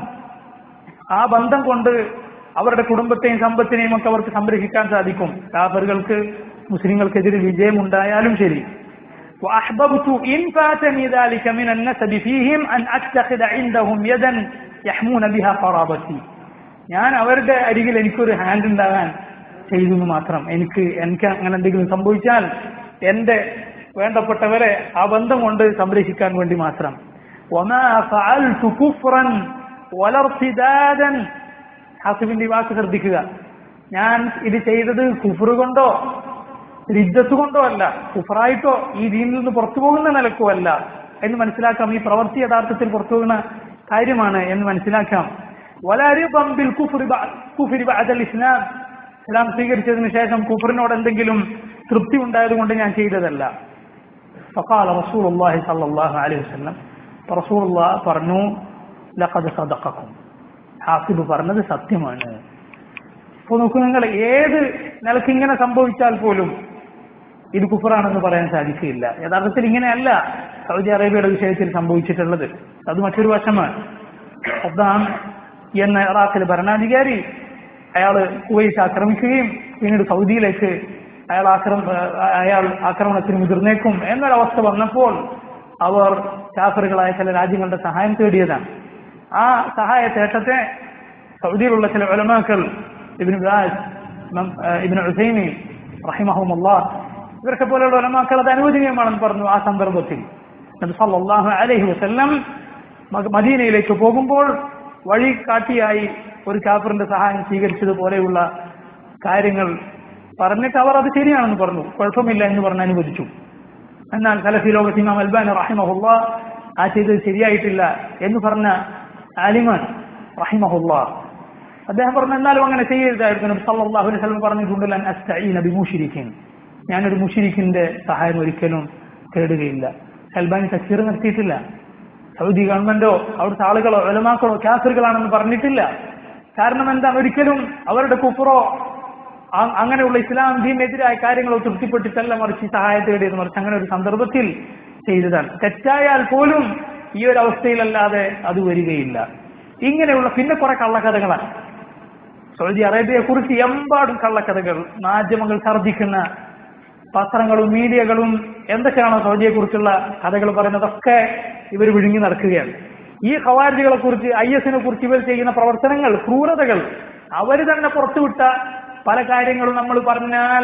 ആ ബന്ധം കൊണ്ട് അവരുടെ കുടുംബത്തെയും സമ്പത്തിനെയും ഒക്കെ അവർക്ക് സംരക്ഷിക്കാൻ സാധിക്കും കാഫറുകൾക്ക് മുസ്ലിങ്ങൾക്കെതിരെ വിജയം ഉണ്ടായാലും ശരി وأحببت إن فاتني ذلك من النسب فيهم أن أتخذ عندهم يدا يحمون بها قرابتي ഞാൻ അവരുടെ അരികിൽ എനിക്കൊരു ഹാൻഡ് ഉണ്ടാകാൻ ചെയ്തു എന്ന് മാത്രം എനിക്ക് എനിക്ക് അങ്ങനെ എന്തെങ്കിലും സംഭവിച്ചാൽ എന്റെ വേണ്ടപ്പെട്ടവരെ ആ ബന്ധം കൊണ്ട് സംരക്ഷിക്കാൻ വേണ്ടി മാത്രം وما فعلت كفرا ولا ارتدادا ഹാസിബിന്റെ ഈ വാക്ക് ശ്രദ്ധിക്കുക ഞാൻ ഇത് ചെയ്തത് കുഫർ കൊണ്ടോ രിദ്ധത്ത് കൊണ്ടോ അല്ല കുഫറായിട്ടോ ഈ ദീനിൽ നിന്ന് പുറത്തു പോകുന്ന നിലക്കോ അല്ല എന്ന് മനസ്സിലാക്കാം ഈ പ്രവൃത്തി യഥാർത്ഥത്തിൽ പുറത്തു പോകുന്ന കാര്യമാണ് എന്ന് മനസ്സിലാക്കാം വളരെ ബിൽ കുഫ്രി ബഅ- കുഫ്രി ബഅദൽ ഇസ്ലാം ഇസ്ലാം സ്വീകരിച്ചതിന് ശേഷം കുഫറിനോട് എന്തെങ്കിലും തൃപ്തി ഉണ്ടായതുകൊണ്ട് ഞാൻ ചെയ്തതല്ല فقال رسول الله صلى الله عليه وسلم رسول الله പറഞ്ഞു لقد صدقكم ഹാസിബ് പറഞ്ഞത് സത്യമാണ് അപ്പൊ നോക്കൂ നിങ്ങൾ ഏത് നിലക്ക് ഇങ്ങനെ സംഭവിച്ചാൽ പോലും ഇത് കുഫറാണെന്ന് പറയാൻ സാധിക്കില്ല യഥാർത്ഥത്തിൽ ഇങ്ങനെയല്ല സൗദി അറേബ്യയുടെ വിഷയത്തിൽ സംഭവിച്ചിട്ടുള്ളത് അത് മറ്റൊരു വശമാണ് സദ്ദാം എന്ന ഇറാഖിലെ ഭരണാധികാരി അയാള് കുവൈറ്റ് ആക്രമിക്കുകയും പിന്നീട് സൗദിയിലേക്ക് അയാൾ ആക്രമ അയാൾ ആക്രമണത്തിന് മുതിർന്നേക്കും എന്നൊരവസ്ഥ വന്നപ്പോൾ അവർ കാഫറുകളായ ചില രാജ്യങ്ങളുടെ സഹായം തേടിയതാണ് ആ സഹായ തേട്ടത്തെ സൗദിയിലുള്ള ചില ഒലമാക്കൾ ഇബിന് ബാസ് ഇബ്നു ഉസൈമി റഹിമഹുമല്ല ഇവരൊക്കെ പോലെയുള്ള ഉലമാക്കൾ അത് അനുവദനീയമാണെന്ന് പറഞ്ഞു ആ സന്ദർഭത്തിൽ നബി സല്ലല്ലാഹു അലൈഹി വസല്ലം മക- മദീനയിലേക്ക് പോകുമ്പോൾ വഴി കാട്ടിയായി ഒരു കാഫറിന്റെ സഹായം സ്വീകരിച്ചതുപോലെയുള്ള കാര്യങ്ങൾ പറഞ്ഞിട്ട് അവർ അത് ശരിയാണെന്ന് പറഞ്ഞു കുഴപ്പമില്ല എന്ന് പറഞ്ഞ് അനുവദിച്ചു എന്നാൽ സലഫി ലോകത്ത് ഇമാം അൽബാൻ റഹിമഹുല്ല ആ ചെയ്തത് ശരിയായിട്ടില്ല എന്ന് പറഞ്ഞ ആലിമാൻ റഹിമഹുല്ല അദ്ദേഹം പറഞ്ഞു എന്നാലും അങ്ങനെ ചെയ്യരുതായിരുന്നു നബി സല്ലല്ലാഹു അലൈഹി വസല്ലം പറഞ്ഞിട്ടുണ്ടല്ലോ അൻ അസ്തഈന ബിമുശ്രിക്കിൻ ഞാനൊരു മുഷിരിക്കിന്റെ സഹായം ഒരിക്കലും തേടുകയില്ല അൽബാനി തഫ്സീർ നടത്തിയിട്ടില്ല സൗദി ഗവൺമെന്റോ അവിടുത്തെ ആളുകളോ ഒലമാക്കളോ കാഫറുകളാണെന്ന് പറഞ്ഞിട്ടില്ല കാരണം എന്താണ് ഒരിക്കലും അവരുടെ കുഫറോ ആ- അങ്ങനെയുള്ള ഇസ്ലാം ദീനെതിരായ കാര്യങ്ങളോ തൃപ്തിപ്പെട്ടിട്ടല്ല മറിച്ച് ഈ സഹായം തേടിയത് മറിച്ച് അങ്ങനെ ഒരു സന്ദർഭത്തിൽ ചെയ്തതാണ് തെറ്റായാൽ പോലും ഈ ഒരു അവസ്ഥയിലല്ലാതെ അത് വരികയില്ല ഇങ്ങനെയുള്ള പിന്നെ കുറെ കള്ളക്കഥകളാണ് സൗദി അറേബ്യയെ കുറിച്ച് എമ്പാടും കള്ളക്കഥകൾ മാധ്യമങ്ങൾ ഛർദ്ദിക്കുന്ന പത്രങ്ങളും മീഡിയകളും എന്തൊക്കെയാണോ സൗദിയെ കുറിച്ചുള്ള കഥകൾ പറയുന്നതൊക്കെ ഇവർ വിഴുങ്ങി നടക്കുകയാണ് ഈ ഖവാരികളെ കുറിച്ച് ഐ എസിനെ കുറിച്ച് ഇവർ ചെയ്യുന്ന പ്രവർത്തനങ്ങൾ ക്രൂരതകൾ അവർ തന്നെ പുറത്തുവിട്ട പല കാര്യങ്ങളും നമ്മൾ പറഞ്ഞാൽ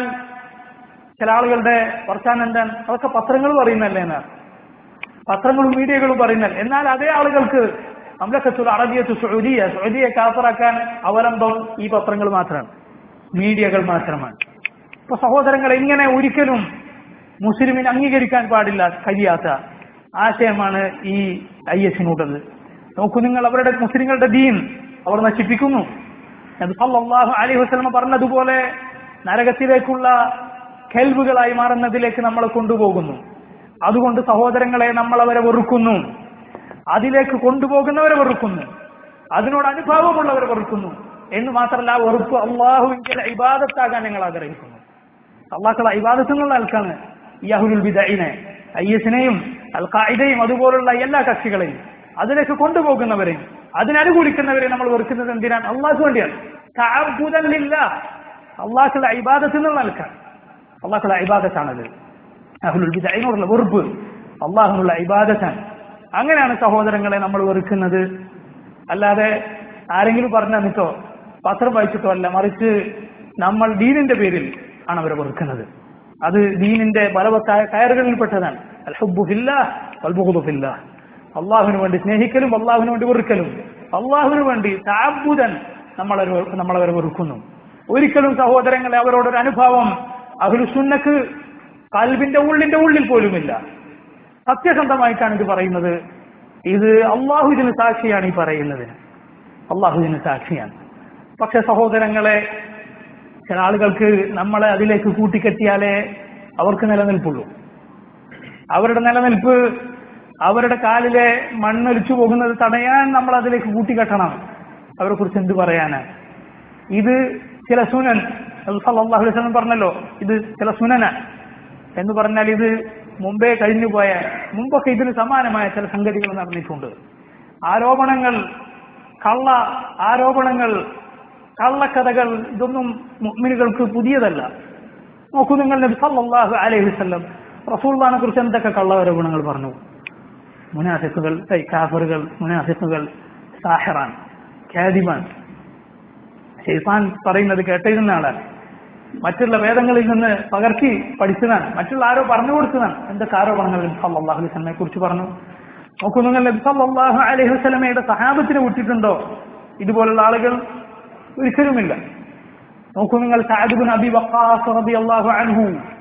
ചില ആളുകളുടെ വർത്താനം എന്താണ് അതൊക്കെ പത്രങ്ങൾ പറയുന്നല്ലേ എന്നാണ് പത്രങ്ങളും മീഡിയകളും പറയുന്നത് എന്നാൽ അതേ ആളുകൾക്ക് അമ്ലക്കത്തുൽ അറബിയത്ത് സൗദിയ സൗദിയെ കാപ്പറാക്കാൻ അവലംബം ഈ പത്രങ്ങൾ മാത്രമാണ് മീഡിയകൾ മാത്രമാണ് ഇപ്പൊ സഹോദരങ്ങൾ ഇങ്ങനെ ഒരിക്കലും മുസ്ലിമിന് അംഗീകരിക്കാൻ പാടില്ല കഴിയാത്ത ആശയമാണ് ഈ ഐ എസിനുള്ളത് നോക്കൂ നിങ്ങൾ അവരുടെ മുസ്ലിങ്ങളുടെ ദീൻ അവർ നശിപ്പിക്കുന്നു നബി സല്ലല്ലാഹു അലൈഹി വസല്ലം പറഞ്ഞതുപോലെ നരകത്തിലേക്കുള്ള കെൽവുകളായി മാറുന്നതിലേക്ക് നമ്മളെ കൊണ്ടുപോകുന്നു അതുകൊണ്ട് സഹോദരങ്ങളെ നമ്മൾ അവരെ വെറുക്കുന്നു അതിലേക്ക് കൊണ്ടുപോകുന്നവരെ വെറുക്കുന്നു അതിനോട് അനുഭാവമുള്ളവരെ വെറുക്കുന്നു എന്ന് മാത്രമല്ല ആ വെറുപ്പ് അള്ളാഹുവിന്റെ ഇബാദത്താകാൻ ഞങ്ങൾ ആഗ്രഹിക്കുന്നു അള്ളാഹുള്ള ഇബാദത്ത് എന്നുള്ള ആൾക്കാണ് ഈ അഹുലുൽ ബിദൈനെ ഐ എസിനെയും അൽ ഖായിദയും അതുപോലുള്ള എല്ലാ കക്ഷികളെയും അതിലേക്ക് കൊണ്ടുപോകുന്നവരെയും അതിനനുകൂലിക്കുന്നവരെ നമ്മൾ വെറുക്കുന്നത് എന്തിനാണ് അള്ളാഹു വേണ്ടിയാണ് തഅബ്ബുദൻ അള്ളാഹുള്ള ഇബാദത്ത് എന്നുള്ള ആൾക്കാണ് അള്ളാഹുള്ള ഇബാദത്താണത് അഹുലുൽ ബിദൈനോടുള്ള വെറുപ്പ് അള്ളാഹുനുള്ള ഇബാദത്താണ് അങ്ങനെയാണ് സഹോദരങ്ങളെ നമ്മൾ വെറുക്കുന്നത് അല്ലാതെ ആരെങ്കിലും പറഞ്ഞു തന്നിട്ടോ പത്രം വായിച്ചിട്ടോ അല്ല മറിച്ച് നമ്മൾ ദീനിന്റെ പേരിൽ ആണ് അവരെ വെറുക്കുന്നത് അത് ദീനിന്റെ ബലവത്തായ കയറുകളിൽപ്പെട്ടതാണ് അൽഹുബുഹില്ല അൽബുഹുബില്ല അള്ളാഹുവിന് വേണ്ടി സ്നേഹിക്കലും അള്ളാഹുവിന് വേണ്ടി വെറുക്കലും അള്ളാഹുവിന് വേണ്ടി താബുദൻ നമ്മളെ നമ്മളവരെ വെറുക്കുന്നു ഒരിക്കലും സഹോദരങ്ങളെ അവരോടൊരു അനുഭവം അഹുലുസുന്നക്ക് കൽബിന്റെ ഉള്ളിന്റെ ഉള്ളിൽ പോലുമില്ല സത്യസന്ധമായിട്ടാണ് ഇത് പറയുന്നത് ഇത് അള്ളാഹു ഇതിന് സാക്ഷിയാണ് ഈ പറയുന്നത് അള്ളാഹു ഇതിന് സാക്ഷിയാണ് പക്ഷെ സഹോദരങ്ങളെ ചില ആളുകൾക്ക് നമ്മളെ അതിലേക്ക് കൂട്ടിക്കെട്ടിയാലേ അവർക്ക് നിലനിൽപ്പുള്ളൂ അവരുടെ നിലനിൽപ്പ് അവരുടെ കാലിലെ മണ്ണൊലിച്ചു പോകുന്നത് തടയാൻ നമ്മൾ അതിലേക്ക് കൂട്ടിക്കെട്ടണം അവരെ കുറിച്ച് എന്ത് പറയാനാണ് ഇത് ചില സുനൻ സല്ലല്ലാഹു അലൈഹി വസല്ലം പറഞ്ഞല്ലോ ഇത് ചില സുനന എന്ന് പറഞ്ഞാൽ ഇത് മുമ്പേ കഴിഞ്ഞു പോയ മുമ്പൊക്കെ ഇതിന് സമാനമായ ചില സംഗതികൾ നടന്നിട്ടുണ്ട് ആരോപണങ്ങൾ കള്ള ആരോപണങ്ങൾ കള്ളക്കഥകൾ ഇതൊന്നും മുഅ്മിനുകൾക്ക് പുതിയതല്ല നോക്കൂ നിങ്ങൾ നബി സല്ലല്ലാഹു അലൈഹി വസല്ലം റസൂലുള്ളാഹിനെ കുറിച്ച് എന്തൊക്കെ കള്ളാരോപണങ്ങൾ പറഞ്ഞു മുനാഫിക്കുകൾ കാഫറുകൾ മുനാഫിക്കുകൾ സാഹിറാൻ ഖാദിമാൻ ഷെയ്ഫാൻ പറയുന്നത് കേട്ടിരുന്ന ആളാണ് മറ്റുള്ള വേദങ്ങളിൽ നിന്ന് പകർത്തി പഠിച്ചതാണ് മറ്റുള്ള ആരോ പറഞ്ഞു കൊടുത്തതാണ് എന്തൊക്കെ ആരോപണങ്ങൾ നബി സല്ലല്ലാഹു അലൈഹി വസല്ലമയെ കുറിച്ച് പറഞ്ഞു നോക്കൂ നിങ്ങൾ നബി സല്ലല്ലാഹു അലൈഹി വസല്ലമയുടെ സഹാബത്തിനെ വിട്ടിട്ടുണ്ടോ ഇതുപോലുള്ള ആളുകൾ ഒരിക്കലുമില്ല നോക്കൂ നിങ്ങൾ സഅദ്ബിൻ അബി വഖാസ് റളിയല്ലാഹു അൻഹു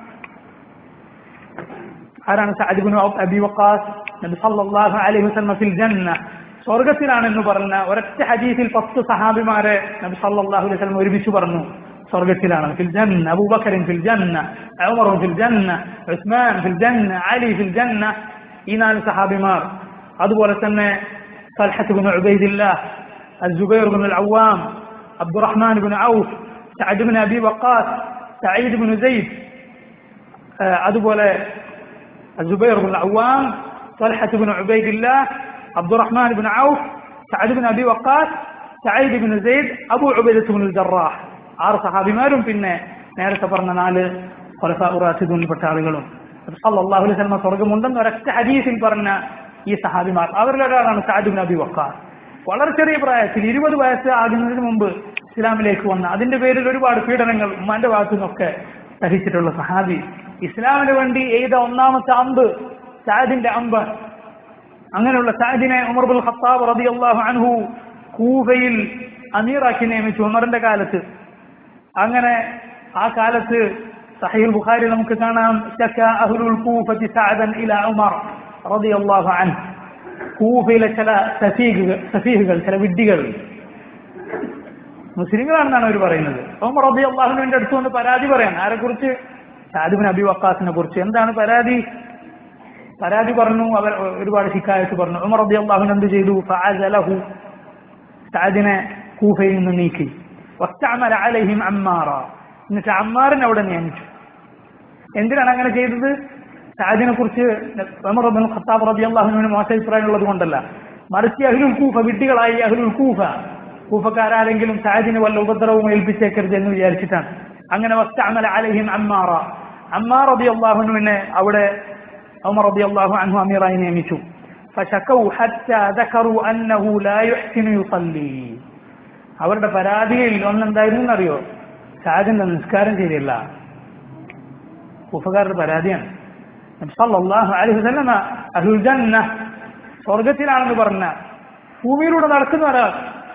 ആരാണ് സഅദ്ബിൻ അബി വഖാസ് നബി സല്ലല്ലാഹു അലൈഹി വസല്ലം ഫിൽ ജന്ന സ്വർഗത്തിലാണെന്ന് പറഞ്ഞ ഒരൊറ്റ ഹദീസിൽ പത്ത് സഹാബിമാരെ നബി സല്ലല്ലാഹു അലൈഹി വസല്ലം ഒരുമിച്ച് പറഞ്ഞു സ്വർഗത്തിലാണ് ഫിൽ ജന്ന അബൂബക്കറിൻ ഫിൽ ജന്ന ഉമർ ഫിൽ ജന്ന ഉസ്മാൻ ഫിൽ ജന്ന അലി ഫിൽ ജന്ന ഈ നാല് സഹാബിമാർ അതുപോലെ തന്നെ طلحة بن عبيد الله الزبير بن العوام عبد الرحمن بن عوف سعد بن أبي وقاص سعيد بن زيد അതുപോലെ الزبير بن العوام طلحة بن عبيد الله عبد الرحمن بن عوف سعد بن أبي وقاص سعيد بن زيد أبو عبيدة بن الجراح ആറ് സഹാബിമാരും പിന്നെ നേരത്തെ പറഞ്ഞ നാല് റാഷിദുൽപ്പെട്ട ആളുകളും സല്ലല്ലാഹു അലൈഹി വസല്ലം സ്വർഗമുണ്ടെന്ന് ഒരൊറ്റ ഹദീസിൽ പറഞ്ഞ ഈ സഹാബിമാർ അവരിലൊരാളാണ് സഅദ് ബിൻ അബി വക്കാസ് വളരെ ചെറിയ പ്രായത്തിൽ ഇരുപത് വയസ്സ് ആകുന്നതിന് മുമ്പ് ഇസ്ലാമിലേക്ക് വന്ന അതിന്റെ പേരിൽ ഒരുപാട് പീഡനങ്ങൾ ഉമ്മാന്റെ ഭാഗത്തു നിന്നൊക്കെ സഹിച്ചിട്ടുള്ള സഹാബി ഇസ്ലാമിന് വേണ്ടി എയ്ത ഒന്നാമത്തെ അമ്പ് സാദിന്റെ അമ്പ് അങ്ങനെയുള്ള സാദിനെ ഉമർ ബുൽ ഖത്താബ് റളിയല്ലാഹു അൻഹു കൂഫയിൽ അമീറാക്കി നിയമിച്ചു ഉമറിന്റെ കാലത്ത് അങ്ങനെ ആ കാലത്ത് സഹീൽ ബുഖാരി നമുക്ക് കാണാം ശക്ക അഹ്ലുൽ കൂഫത്തി സഅദൻ ഇല ഉമർ റളിയല്ലാഹു അൻഹു കൂഫയിലെ ചില സഫീഹുകൾ സഫീഹുകൾ ചില വിഡ്ഢികൾ മുസ്ലിങ്ങളാണെന്നാണ് അവർ പറയുന്നത് ഉമർ റളിയല്ലാഹുവിന്റെ അടുത്ത് കൊണ്ട് പരാതി പറയാൻ ആരെക്കുറിച്ച് സാദിബിൻ അബി വക്കാസിനെ കുറിച്ച് എന്താണ് പരാതി പരാതി പറഞ്ഞു അവർ ഒരുപാട് ശിക്കായത്ത് പറഞ്ഞു ഉമർ റളിയല്ലാഹു എന്ത് ചെയ്തു ഫഅസലഹു സാദിനെ കൂഫയിൽ നിന്ന് നീക്കി വസ്തഅമല അലൈഹിം അമ്മാറ എന്നിട്ട് അമ്മാറിനെ അവിടെ നിയമിച്ചു എന്തിനാണ് അങ്ങനെ ചെയ്തത് സാദിനെ കുറിച്ച് ഉമർ ബിൻ ഖത്താബ് റളിയല്ലാഹുവിന് മോശ അഭിപ്രായം ഉള്ളത് കൊണ്ടല്ല മറിച്ച് അഹ്ലുൽ കൂഫ വിഡ്ഢികളായി അഹ്ലുൽ കൂഫ കൂഫക്കാരാരെങ്കിലും സാദിന് വല്ല ഉപദ്രവവും ഏൽപ്പിച്ചേക്കരുത് എന്ന് വിചാരിച്ചിട്ടാണ് അങ്ങനെ വസ്തഅമല അലൈഹിം അമ്മാറ അമ്മാർ റളിയല്ലാഹുവിനെ അവിടെ ഉമർ റളിയല്ലാഹു അൻഹു അമീറായി നിയമിച്ചു فشكوا حتى ذكروا أنه لا يحسن يصلي അവരുടെ പരാതിയിൽ ഒന്നെന്തായിരുന്നു അറിയോ സാദിന്റെ നിസ്കാരം ശരിയല്ല ഉഫകാരുടെ പരാതിയാണ് നബി സല്ലല്ലാഹു അലൈഹി വസല്ലമ അഹ്ലുൽ ജന്ന സ്വർഗത്തിലാണെന്ന് പറഞ്ഞ ഭൂമിയിലൂടെ നടക്കുന്ന ഒരാൾ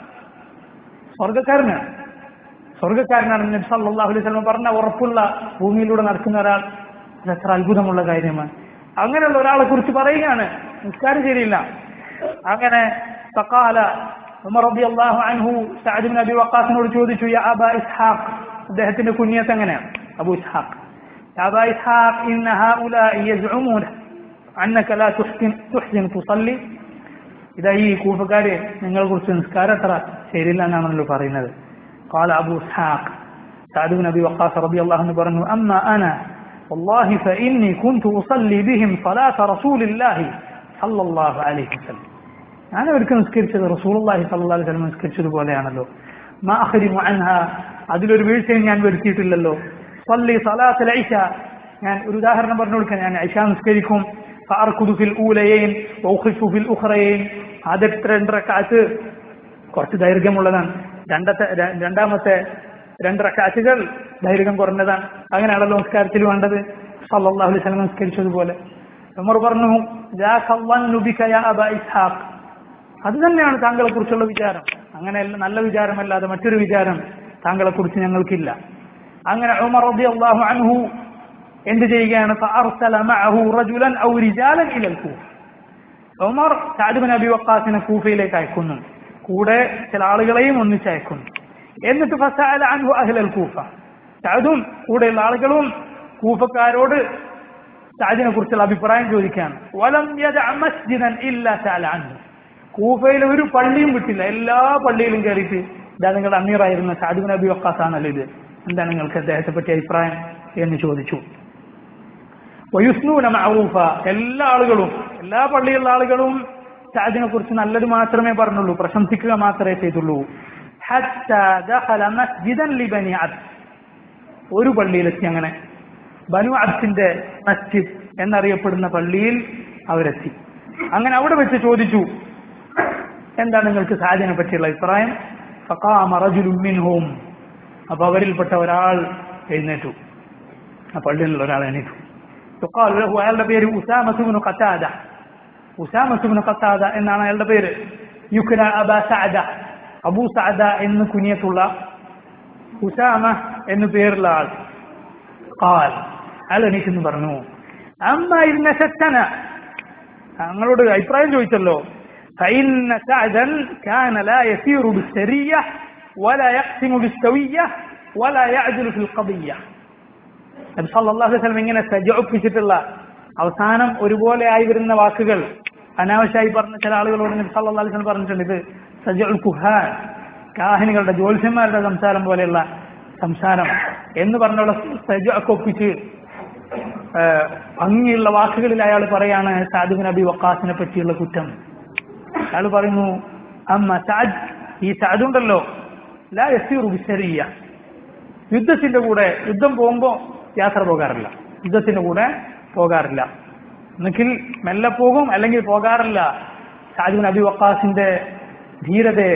സ്വർഗക്കാരനാണ് സ്വർഗക്കാരനാണ് നബി സല്ലല്ലാഹു അലൈഹി വസല്ലം പറഞ്ഞ ഉറപ്പുള്ള ഭൂമിയിലൂടെ നടക്കുന്ന ഒരാൾ അത് എത്ര അത്ഭുതമുള്ള കാര്യമാണ് അങ്ങനെയുള്ള ഒരാളെ കുറിച്ച് പറയുകയാണ് നിസ്കാരം ശരിയില്ല അങ്ങനെ സക്കാല ഉമർ റളിയല്ലാഹു അൻഹു സഅദ് ബിൻ അബി വഖാസിനോട് ചോദിച്ചു യാ അബാ ഇസ്ഹാഖ് അദ്ദേഹത്തിന്റെ കുഞ്ഞത്ത് എങ്ങനെയാണ് അബു ഇസ്ഹാഖ് يا أبا إسحاق إن هؤلاء يزعمون أنك لا تحسن تحسن تصلي ഇതാ ഈ കൂഫക്കാര് നിങ്ങളെ കുറിച്ച് നിസ്കാരം അത്ര ശരിയില്ല എന്നാണല്ലോ പറയുന്നത് قال أبو إسحاق سعد بن أبي وقاص رضي الله عنه പറഞ്ഞു أما أنا والله فإني كنت أصلي بهم صلاة رسول الله صلى الله عليه وسلم ഞാൻ അവർക്ക് നിസ്കരിച്ചത് റസൂലുള്ളാഹി സ്വല്ലല്ലാഹു അലൈഹി വസല്ലം നിസ്കരിച്ചതുപോലെയാണല്ലോ മാ അഖരിമു അൻഹ അതിലൊരു വീഴ്ചയും ഞാൻ വരുത്തിയിട്ടില്ലല്ലോ صلي صلاة العشاء ഞാൻ ഒരു ഉദാഹരണം പറഞ്ഞു കൊടുക്കാൻ ഞാൻ ഇശ നിസ്കരിക്കും ഫഅർകുദു ഫിൽ ഊലയൈൻ വൗഖിഫു ഫിൽ ഉഖറയൈൻ ആദ്യത്തെ രണ്ട് റക്അത്ത് കുറച്ച് ദൈർഘ്യമുള്ളതാണ് രണ്ടത്തെ ര- രണ്ടാമത്തെ രണ്ട് റക്അത്തുകൾ ദൈർഘ്യം കുറഞ്ഞതാണ് അങ്ങനെയാണല്ലോ നമസ്കാരത്തിൽ വേണ്ടത് സല്ലല്ലാഹു അലൈഹി വസല്ലം നിസ്കരിച്ചതുപോലെ ഉമർ പറഞ്ഞു "ജാക അള്ളാഹു ബിക യാ അബാ ഇസ്ഹാഖ് അത് തന്നെയാണ് താങ്കളെ കുറിച്ചുള്ള വിചാരം അങ്ങനെ നല്ല വിചാരമല്ലാതെ മറ്റൊരു വിചാരം താങ്കളെ കുറിച്ച് ഞങ്ങൾക്കില്ല അങ്ങനെ ഉമർ റളിയല്ലാഹു അൻഹു എന്ത് ചെയ്യുകയാണ് فأرسل معه رجلا أو رجالا إلى الكوفة ഉമർ സഅദ് ബിൻ അബി വഖാസിനെ കൂഫയിലേക്ക് അയക്കുന്നു കൂടെ ചില ആളുകളെയും ഒന്നിച്ച് അയക്കുന്നു എന്നിട്ട് ഫസഅല അൻഹു അഹ്ലൽ കൂഫ സഅദും കൂടെയുള്ള ആളുകളും കൂഫക്കാരോട് സഅദിനെ കുറിച്ചുള്ള അഭിപ്രായം ചോദിക്കുകയാണ് വലം യദഅ മസ്ജിദൻ ഇല്ലാ സഅല അൻഹു കൂഫയിൽ ഒരു പള്ളിയും വിട്ടില്ല എല്ലാ പള്ളിയിലും കയറിയിട്ട് ഇതാ നിങ്ങളുടെ അമീറായിരുന്ന സഅദ് ബിൻ അബി വഖാസ് ആണല്ലോ ഇത് എന്താണ് നിങ്ങൾക്ക് അദ്ദേഹത്തെ പറ്റി അഭിപ്രായം എന്ന് ചോദിച്ചു വയുസ്നൂന മഅറൂഫ എല്ലാ ആളുകളും എല്ലാ പള്ളിയിലുള്ള ആളുകളും സഅദിനെ കുറിച്ച് നല്ലത് മാത്രമേ പറഞ്ഞുള്ളൂ പ്രശംസിക്കുക മാത്രമേ ചെയ്തുള്ളൂ ഹത്താ ദഖല മസ്ജിദൻ ലിബനി അബ്സ് ഒരു പള്ളിയിലെത്തി അങ്ങനെ ബനു അബ്സിന്റെ മസ്ജിദ് എന്നറിയപ്പെടുന്ന പള്ളിയിൽ അവരെത്തി അങ്ങനെ അവിടെ വെച്ച് ചോദിച്ചു എന്താണ് നിങ്ങൾക്ക് സാദിനെ പറ്റിയുള്ള അഭിപ്രായം ഫഖാമ റജുലുൻ മിൻഹും അപ്പൊ അവരിൽപ്പെട്ട ഒരാൾ എഴുന്നേറ്റു ആ പള്ളിയിലുള്ള ഒരാൾ എണീറ്റു യുഖാലു ലഹു അയാളുടെ പേര് ഉസാമസുബിനു ഖത്താദ ഉസാമസുബിനു ഖത്താദ എന്നാണ് അയാളുടെ പേര് യുക്ന അബ സഅദ അബൂ സഅദ എന്ന് കുനിയത്തുള്ള ഉസാമ എന്ന് പേരുള്ള ആൾ ഖാൽ അയാൾ എണീറ്റെന്ന് പറഞ്ഞു അമ്മ ഇന്ന ശക്തന ഞങ്ങളോട് അഭിപ്രായം ചോദിച്ചല്ലോ فإن سعدا كان لا يسير بالسرية ولا يقسم بالسوية ولا يعدل في القضية നബി സല്ലല്ലാഹു അലൈഹി വസല്ലം ഇങ്ങനെ സജൊപ്പിച്ചിട്ടുള്ള അവസാനം ഒരുപോലെ ആയി വരുന്ന വാക്കുകൾ അനാവശ്യമായി പറഞ്ഞ ചില ആളുകളോട് നബി സല്ലല്ലാഹു അലൈഹി വസല്ലം പറഞ്ഞിട്ടുണ്ട് ഇത് സജഉൽ കുഹാൻ കാഹിനികളുടെ ജ്യോത്സ്യന്മാരുടെ സംസാരം പോലെയുള്ള സംസാരം എന്ന് പറഞ്ഞുള്ള സജു ഒക്കെ ഒപ്പിച്ച് ആ, ഭംഗിയുള്ള വാക്കുകളിൽ അയാൾ പറയാണ് സാദിബ് നബി വക്കാസിനെ പറ്റിയുള്ള കുറ്റം അയാൾ പറയുന്നു അമ്മ സാദ് ഈ സാദ് ഉണ്ടല്ലോ ലാ യസീറു ബിശരിയ യുദ്ധത്തിന്റെ കൂടെ യുദ്ധം പോകുമ്പോ യാത്ര പോകാറില്ല യുദ്ധത്തിന്റെ കൂടെ പോകാറില്ല ഒന്നുകിൽ മെല്ലെ പോകും അല്ലെങ്കിൽ പോകാറില്ല സാജിബിൻ അബി വക്കാസിന്റെ ധീരതയെ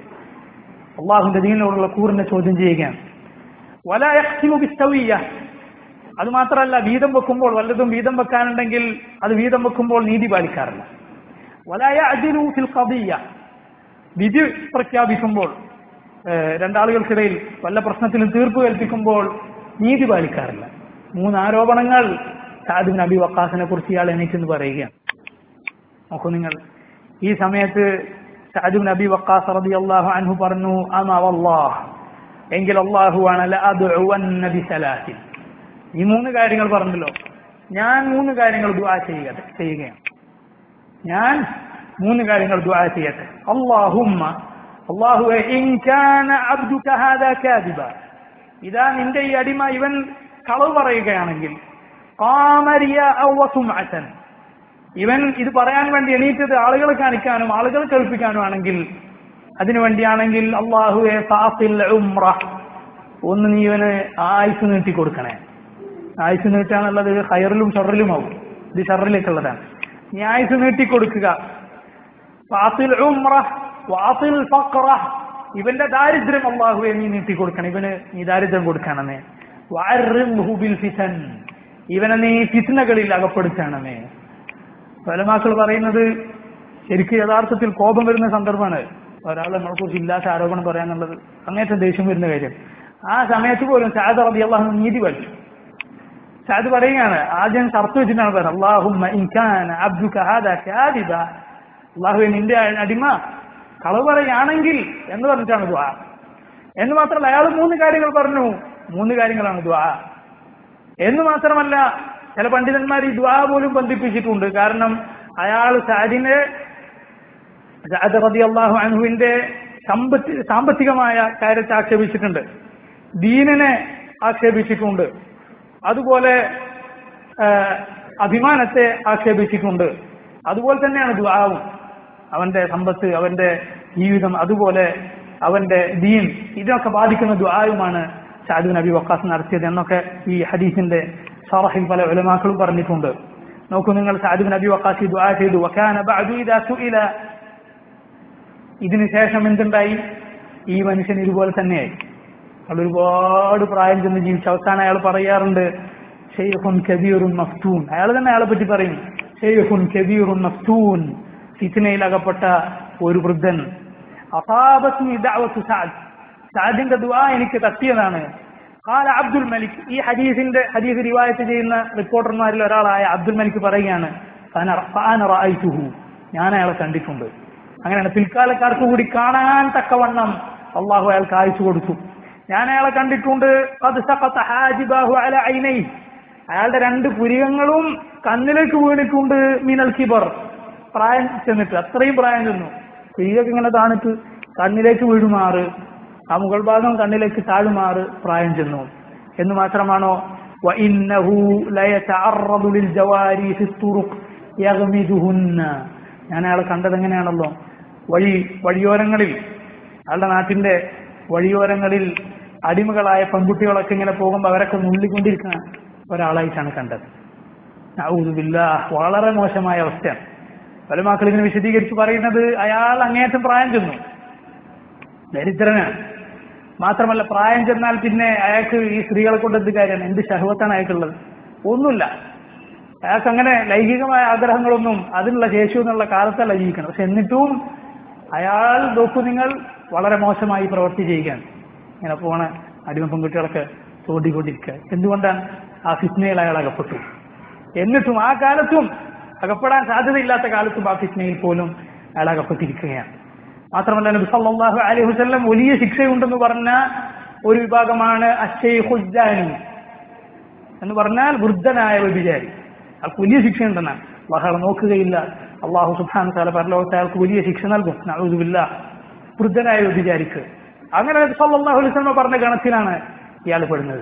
അള്ളാഹുന്റെ ദീനിനോടുള്ള കൂറിനെ ചോദ്യം ചെയ്യുകയാണ് വല യഖ്സിമു ബിസ്സവിയ്യ അത് മാത്രമല്ല വീതം വെക്കുമ്പോൾ വല്ലതും വീതം വെക്കാനുണ്ടെങ്കിൽ അത് വീതം വെക്കുമ്പോൾ നീതി പാലിക്കാറില്ല വലായ അജിലു ഫിൽ ഖദിയ വിധി പ്രഖ്യാപിക്കുമ്പോൾ ഏഹ്, രണ്ടാളുകൾക്കിടയിൽ വല്ല പ്രശ്നത്തിലും തീർപ്പ് കൽപ്പിക്കുമ്പോൾ നീതി പാലിക്കാറില്ല മൂന്ന് ആരോപണങ്ങൾ സാദിബ് നബി വക്കാസിനെ കുറിച്ച് ഇയാൾ എണീറ്റെന്ന് പറയുകയാണ് നോക്കൂ നിങ്ങൾ ഈ സമയത്ത് സാദിബ് നബി വക്കാസ് റതി അള്ളാഹു അൻഹു പറഞ്ഞു അമ വല്ലാഹ് എങ്കിൽ അള്ളാഹു ആണ് ലഅദ്ഉവന്ന ബിസലാസിൻ ഈ മൂന്ന് കാര്യങ്ങൾ പറഞ്ഞല്ലോ ഞാൻ മൂന്ന് കാര്യങ്ങൾ ദുആ ചെയ്യുക ചെയ്യുകയാണ് ഞാൻ മൂന്ന് കാര്യങ്ങൾ ദുആ ചെയ്യട്ടെ അള്ളാഹുമ്മ അള്ളാഹുവെ ഇൻ കാന അബ്ദുക ഹാദാ കാദിബ ഇതാ നിന്റെ ഈ അടിമ ഇവൻ കളവ് പറയുകയാണെങ്കിൽ ഖാമ റിയാഅ വ സുംഅതൻ ഇവൻ ഇത് പറയാൻ വേണ്ടി എണീറ്റത് ആളുകളെ കാണിക്കാനും ആളുകളെ കേൾപ്പിക്കാനും ആണെങ്കിൽ അതിനു വേണ്ടിയാണെങ്കിൽ അള്ളാഹുവെ ഫാസിൽ ഉംറ ഒന്ന് നീ ഇവന് ആയുസ് നീട്ടി കൊടുക്കണേ ആയുസ് നീട്ടാന്നുള്ളത് ഹയറിലും ഷറിലുമാവും ഇത് ഷറിലേക്കുള്ളതാണ് നീ ആയുസ് നീട്ടി കൊടുക്കുക ഫാസിൽ ഉംറ വാസിൽ ഫഖ്റ ഇവന്റെ ദാരിദ്ര്യം അള്ളാഹുവെ നീ നീട്ടി കൊടുക്കണം ഇവന് നീ ദാരിദ്ര്യം കൊടുക്കണമേ വഅർറിംഹു ബിൽ ഫിതൻ ഇവനെ നീ ഫിത്നകളിൽ അകപ്പെടുത്തണമേ ഫലമാക്കൾ പറയുന്നത് ശരിക്കും യഥാർത്ഥത്തിൽ കോപം വരുന്ന സന്ദർഭമാണ് ഒരാൾ നമ്മളെ കുറിച്ച് ഇല്ലാത്ത ആരോപണം പറയാന്നുള്ളത് അങ്ങേറ്റം ദേഷ്യം വരുന്ന കാര്യം ആ സമയത്ത് പോലും സാദ് റബി അള്ളാഹു നീതി വലിച്ചു സാദ് പറയുകയാണ് ആദ്യം ഷർത്ത് വെച്ചിട്ടാണ് പറയുന്നത് അള്ളാഹുമ്മ ഇൻകാന അബ്ദുക ഹാദാ കാദിബ അള്ളാഹു നിന്റെ അടിമ കളവ് പറയുകയാണെങ്കിൽ എന്ന് പറഞ്ഞിട്ടാണ് ദ്വാ എന്ന് മാത്രമല്ല അയാൾ മൂന്ന് കാര്യങ്ങൾ പറഞ്ഞു മൂന്ന് കാര്യങ്ങളാണ് ദ്വാ എന്ന് മാത്രമല്ല ചില പണ്ഡിതന്മാർ ഈ ദ്വാ പോലും ബന്ധിപ്പിച്ചിട്ടുണ്ട് കാരണം അയാൾ സാദിനെ സാദ് റതി അള്ളാഹു അൻഹുവിന്റെ സമ്പത്തി സാമ്പത്തികമായ കാര്യത്തെ ആക്ഷേപിച്ചിട്ടുണ്ട് ദീനിനെ ആക്ഷേപിച്ചിട്ടുണ്ട് അതുപോലെ ആ, അഭിമാനത്തെ ആക്ഷേപിച്ചിട്ടുണ്ട് അതുപോലെ തന്നെയാണ് ദ്വാവും അവന്റെ സമ്പത്ത് അവന്റെ ജീവിതം അതുപോലെ അവന്റെ ദീൻ ഇതിനൊക്കെ ബാധിക്കുന്ന ദ്വായുമാണ് ഷാദു നബി വക്കാസ് നടത്തിയത് എന്നൊക്കെ ഈ ഹദീസിന്റെ ഷറഹിൽ പല ഉലമാക്കളും പറഞ്ഞിട്ടുണ്ട് നോക്കൂ നിങ്ങൾ സാദു നബി വക്കാസ് ഈ ദ്വാ ചെയ്തു വക്കാന ബഅദു ഇദാ സുഇല ഇതിനു ശേഷം എന്തുണ്ടായി ഈ മനുഷ്യൻ ഇതുപോലെ തന്നെയായി അയാൾ ഒരുപാട് പ്രായം ചെന്ന് ജീവിച്ച അവസാനം അയാൾ പറയാറുണ്ട് ഷെയ്ഖുൻ കബീറുൻ മഫ്തൂൻ അയാൾ തന്നെ അയാളെ പറ്റി പറയും ഷെയ്ഖുൻ കബീറുൻ മഫ്തൂൻ ഫിത്നയിൽ അകപ്പെട്ട ഒരു വൃദ്ധൻ അസാബത്നി ദഅവത്തു സഅദ് സഅദിന്റെ ദുആ എനിക്ക് തട്ടിയതാണ് قال അബ്ദുൽ മലിക് ഈ ഹദീസിന്റെ ഹദീസ് റിവായത്ത് ചെയ്യുന്ന റിപ്പോർട്ടർമാരിൽ ഒരാളായ അബ്ദുൽ മലിക് പറയുകയാണ് "ഫഅന- ഫഅന റഅയ്തുഹു." ഞാൻ അയാളെ കണ്ടിട്ടുണ്ട് അങ്ങനെയാണ് പിൽക്കാലക്കാർക്ക് കൂടി കാണാൻ തക്കവണ്ണം അള്ളാഹു അയാൾക്ക് അയച്ചു കൊടുത്തു ഞാൻ അയാളെ കണ്ടിട്ടുണ്ട് "ഖദ് സഖത ഹാജിബാഹു അല ഐനൈഹി." അയാളുടെ രണ്ട് പുരികങ്ങളും കണ്ണിലേക്ക് വീണിട്ടുണ്ട് മിനൽ കിബർ പ്രായം ചെന്നിട്ട് അത്രയും പ്രായം ചെന്നു പുരികൊക്കെ ഇങ്ങനെ താണിട്ട് കണ്ണിലേക്ക് വീഴുമാറ് ആ മുകൾ ഭാഗം കണ്ണിലേക്ക് താഴുമാറ് പ്രായം ചെന്നു എന്ന് മാത്രമാണോ وإنه ليتعرض للجواري في الطرق يغمدهن ഞാൻ അയാളെ കണ്ടത് എങ്ങനെയാണല്ലോ വഴി വഴിയോരങ്ങളിൽ അയാളുടെ നാട്ടിന്റെ വഴിയോരങ്ങളിൽ അടിമകളായ പെൺകുട്ടികളൊക്കെ ഇങ്ങനെ പോകുമ്പോൾ അവരൊക്കെ നുള്ളിക്കൊണ്ടിരിക്കുന്ന ഒരാളായിട്ടാണ് കണ്ടത് ഔദുബില്ല വളരെ മോശമായ അവസ്ഥയാണ് പല മക്കൾ ഇതിനെ വിശദീകരിച്ച് പറയുന്നത് അയാൾ അങ്ങേയറ്റം പ്രായം ചെന്നു ദരിദ്രനാണ് മാത്രമല്ല പ്രായം ചെന്നാൽ പിന്നെ അയാൾക്ക് ഈ സ്ത്രീകളെ കൊണ്ട് എന്ത് കാര്യമാണ് എന്ത് ശഹവത്താണ് അയാൾക്കുള്ളത് ഒന്നുമില്ല അയാൾക്ക് അങ്ങനെ ലൈംഗികമായ ആഗ്രഹങ്ങളൊന്നും അതിനുള്ള ശേഷിയൊന്നുള്ള കാലത്തല്ല ജീവിക്കണം പക്ഷെ എന്നിട്ടും അയാൾ നോക്കൂ നിങ്ങൾ വളരെ മോശമായി പ്രവൃത്തി ചെയ്യുകയാണ് ഇങ്ങനെ പോണ അടിമ പെൺകുട്ടികളൊക്കെ തോണ്ടിക്കൊണ്ടിരിക്കുക എന്തുകൊണ്ടാണ് ആ ഫിസ്നയിൽ അയാൾ അകപ്പെട്ടു എന്നിട്ടും ആ കാലത്തും അകപ്പെടാൻ സാധ്യതയില്ലാത്ത കാലത്തും ആ ഫിസ്നയിൽ പോലും അയാൾ അകപ്പെട്ടിരിക്കുകയാണ് മാത്രമല്ല നബി സല്ലല്ലാഹു അലൈഹി വസല്ലം വലിയ ശിക്ഷയുണ്ടെന്ന് പറഞ്ഞ ഒരു വിഭാഗമാണ് അശ്ശൈഖുദ്ദാനി എന്ന് പറഞ്ഞാൽ വൃദ്ധനായ വ്യഭിചാരി അയാൾക്ക് വലിയ ശിക്ഷയുണ്ടെന്നാണ് അള്ളാഹു അയാളെ നോക്കുകയില്ല അള്ളാഹു സുബ്ഹാനഹു തആല പരലോകത്ത് അയാൾക്ക് വലിയ ശിക്ഷ നൽകും നഊദുബില്ല വൃദ്ധനായ വ്യഭിചാരിക്ക് അങ്ങനെ നബി സല്ലല്ലാഹു അലൈഹി വസല്ലം പറഞ്ഞ ഗണത്തിലാണ് ഇയാൾ പെടുന്നത്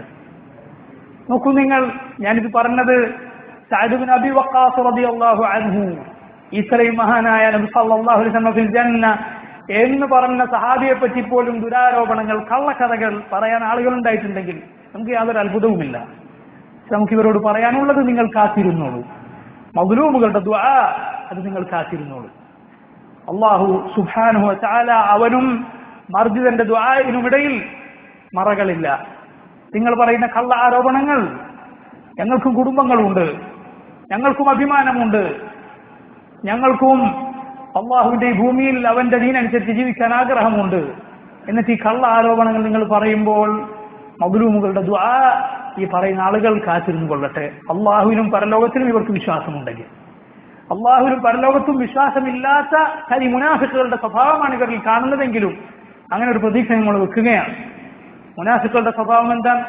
നോക്കൂ നിങ്ങൾ ഞാനിത് പറഞ്ഞത് സഅദ് ബിൻ അബി വഖാസ് റളിയല്ലാഹു അൻഹു ഇത്രയും മഹാനായ നബി സല്ലല്ലാഹു അലൈഹി വസല്ലം ഫിൽ ജന്ന എന്ന് പറഞ്ഞ സഹാബിയെ പറ്റി പോലും ദുരാരോപണങ്ങൾ കള്ളക്കഥകൾ പറയാൻ ആളുകൾ ഉണ്ടായിട്ടുണ്ടെങ്കിൽ നമുക്ക് യാതൊരു അത്ഭുതവുമില്ല പക്ഷെ നമുക്ക് ഇവരോട് പറയാനുള്ളത് നിങ്ങൾ കാത്തിരുന്നോളൂ മഗ്ലൂമുകളുടെ ദുആ അത് നിങ്ങൾ കാത്തിരുന്നോളൂ അള്ളാഹു സുബ്ഹാനഹു വതആല അവനും മർജിദന്റെ ദുആഇനുമിടയിൽ മറകളില്ല നിങ്ങൾ പറയുന്ന കള്ള ആരോപണങ്ങൾ ഞങ്ങൾക്കും കുടുംബങ്ങളുണ്ട് ഞങ്ങൾക്കും അഭിമാനമുണ്ട് ഞങ്ങൾക്കും അള്ളാഹുവിന്റെ ഈ ഭൂമിയിൽ അവന്റെ ദീനനുസരിച്ച് ജീവിക്കാൻ ആഗ്രഹമുണ്ട് എന്നിട്ട് ഈ കള്ള ആരോപണങ്ങൾ നിങ്ങൾ പറയുമ്പോൾ മഗ്ലൂമുകളുടെ ദ്വാ ഈ പറയുന്ന ആളുകൾ കാത്തിരുന്നു കൊള്ളട്ടെ അള്ളാഹുവിനും പരലോകത്തിനും ഇവർക്ക് വിശ്വാസമുണ്ടെങ്കിൽ അള്ളാഹുവിനും പരലോകത്തും വിശ്വാസമില്ലാത്ത കരി മുനാഫിക്കുകളുടെ സ്വഭാവമാണ് ഇവരിൽ കാണുന്നതെങ്കിലും അങ്ങനെ ഒരു പ്രതീക്ഷ നമ്മൾ വെക്കുകയാണ് മുനാഫിക്കുകളുടെ സ്വഭാവം എന്താണ്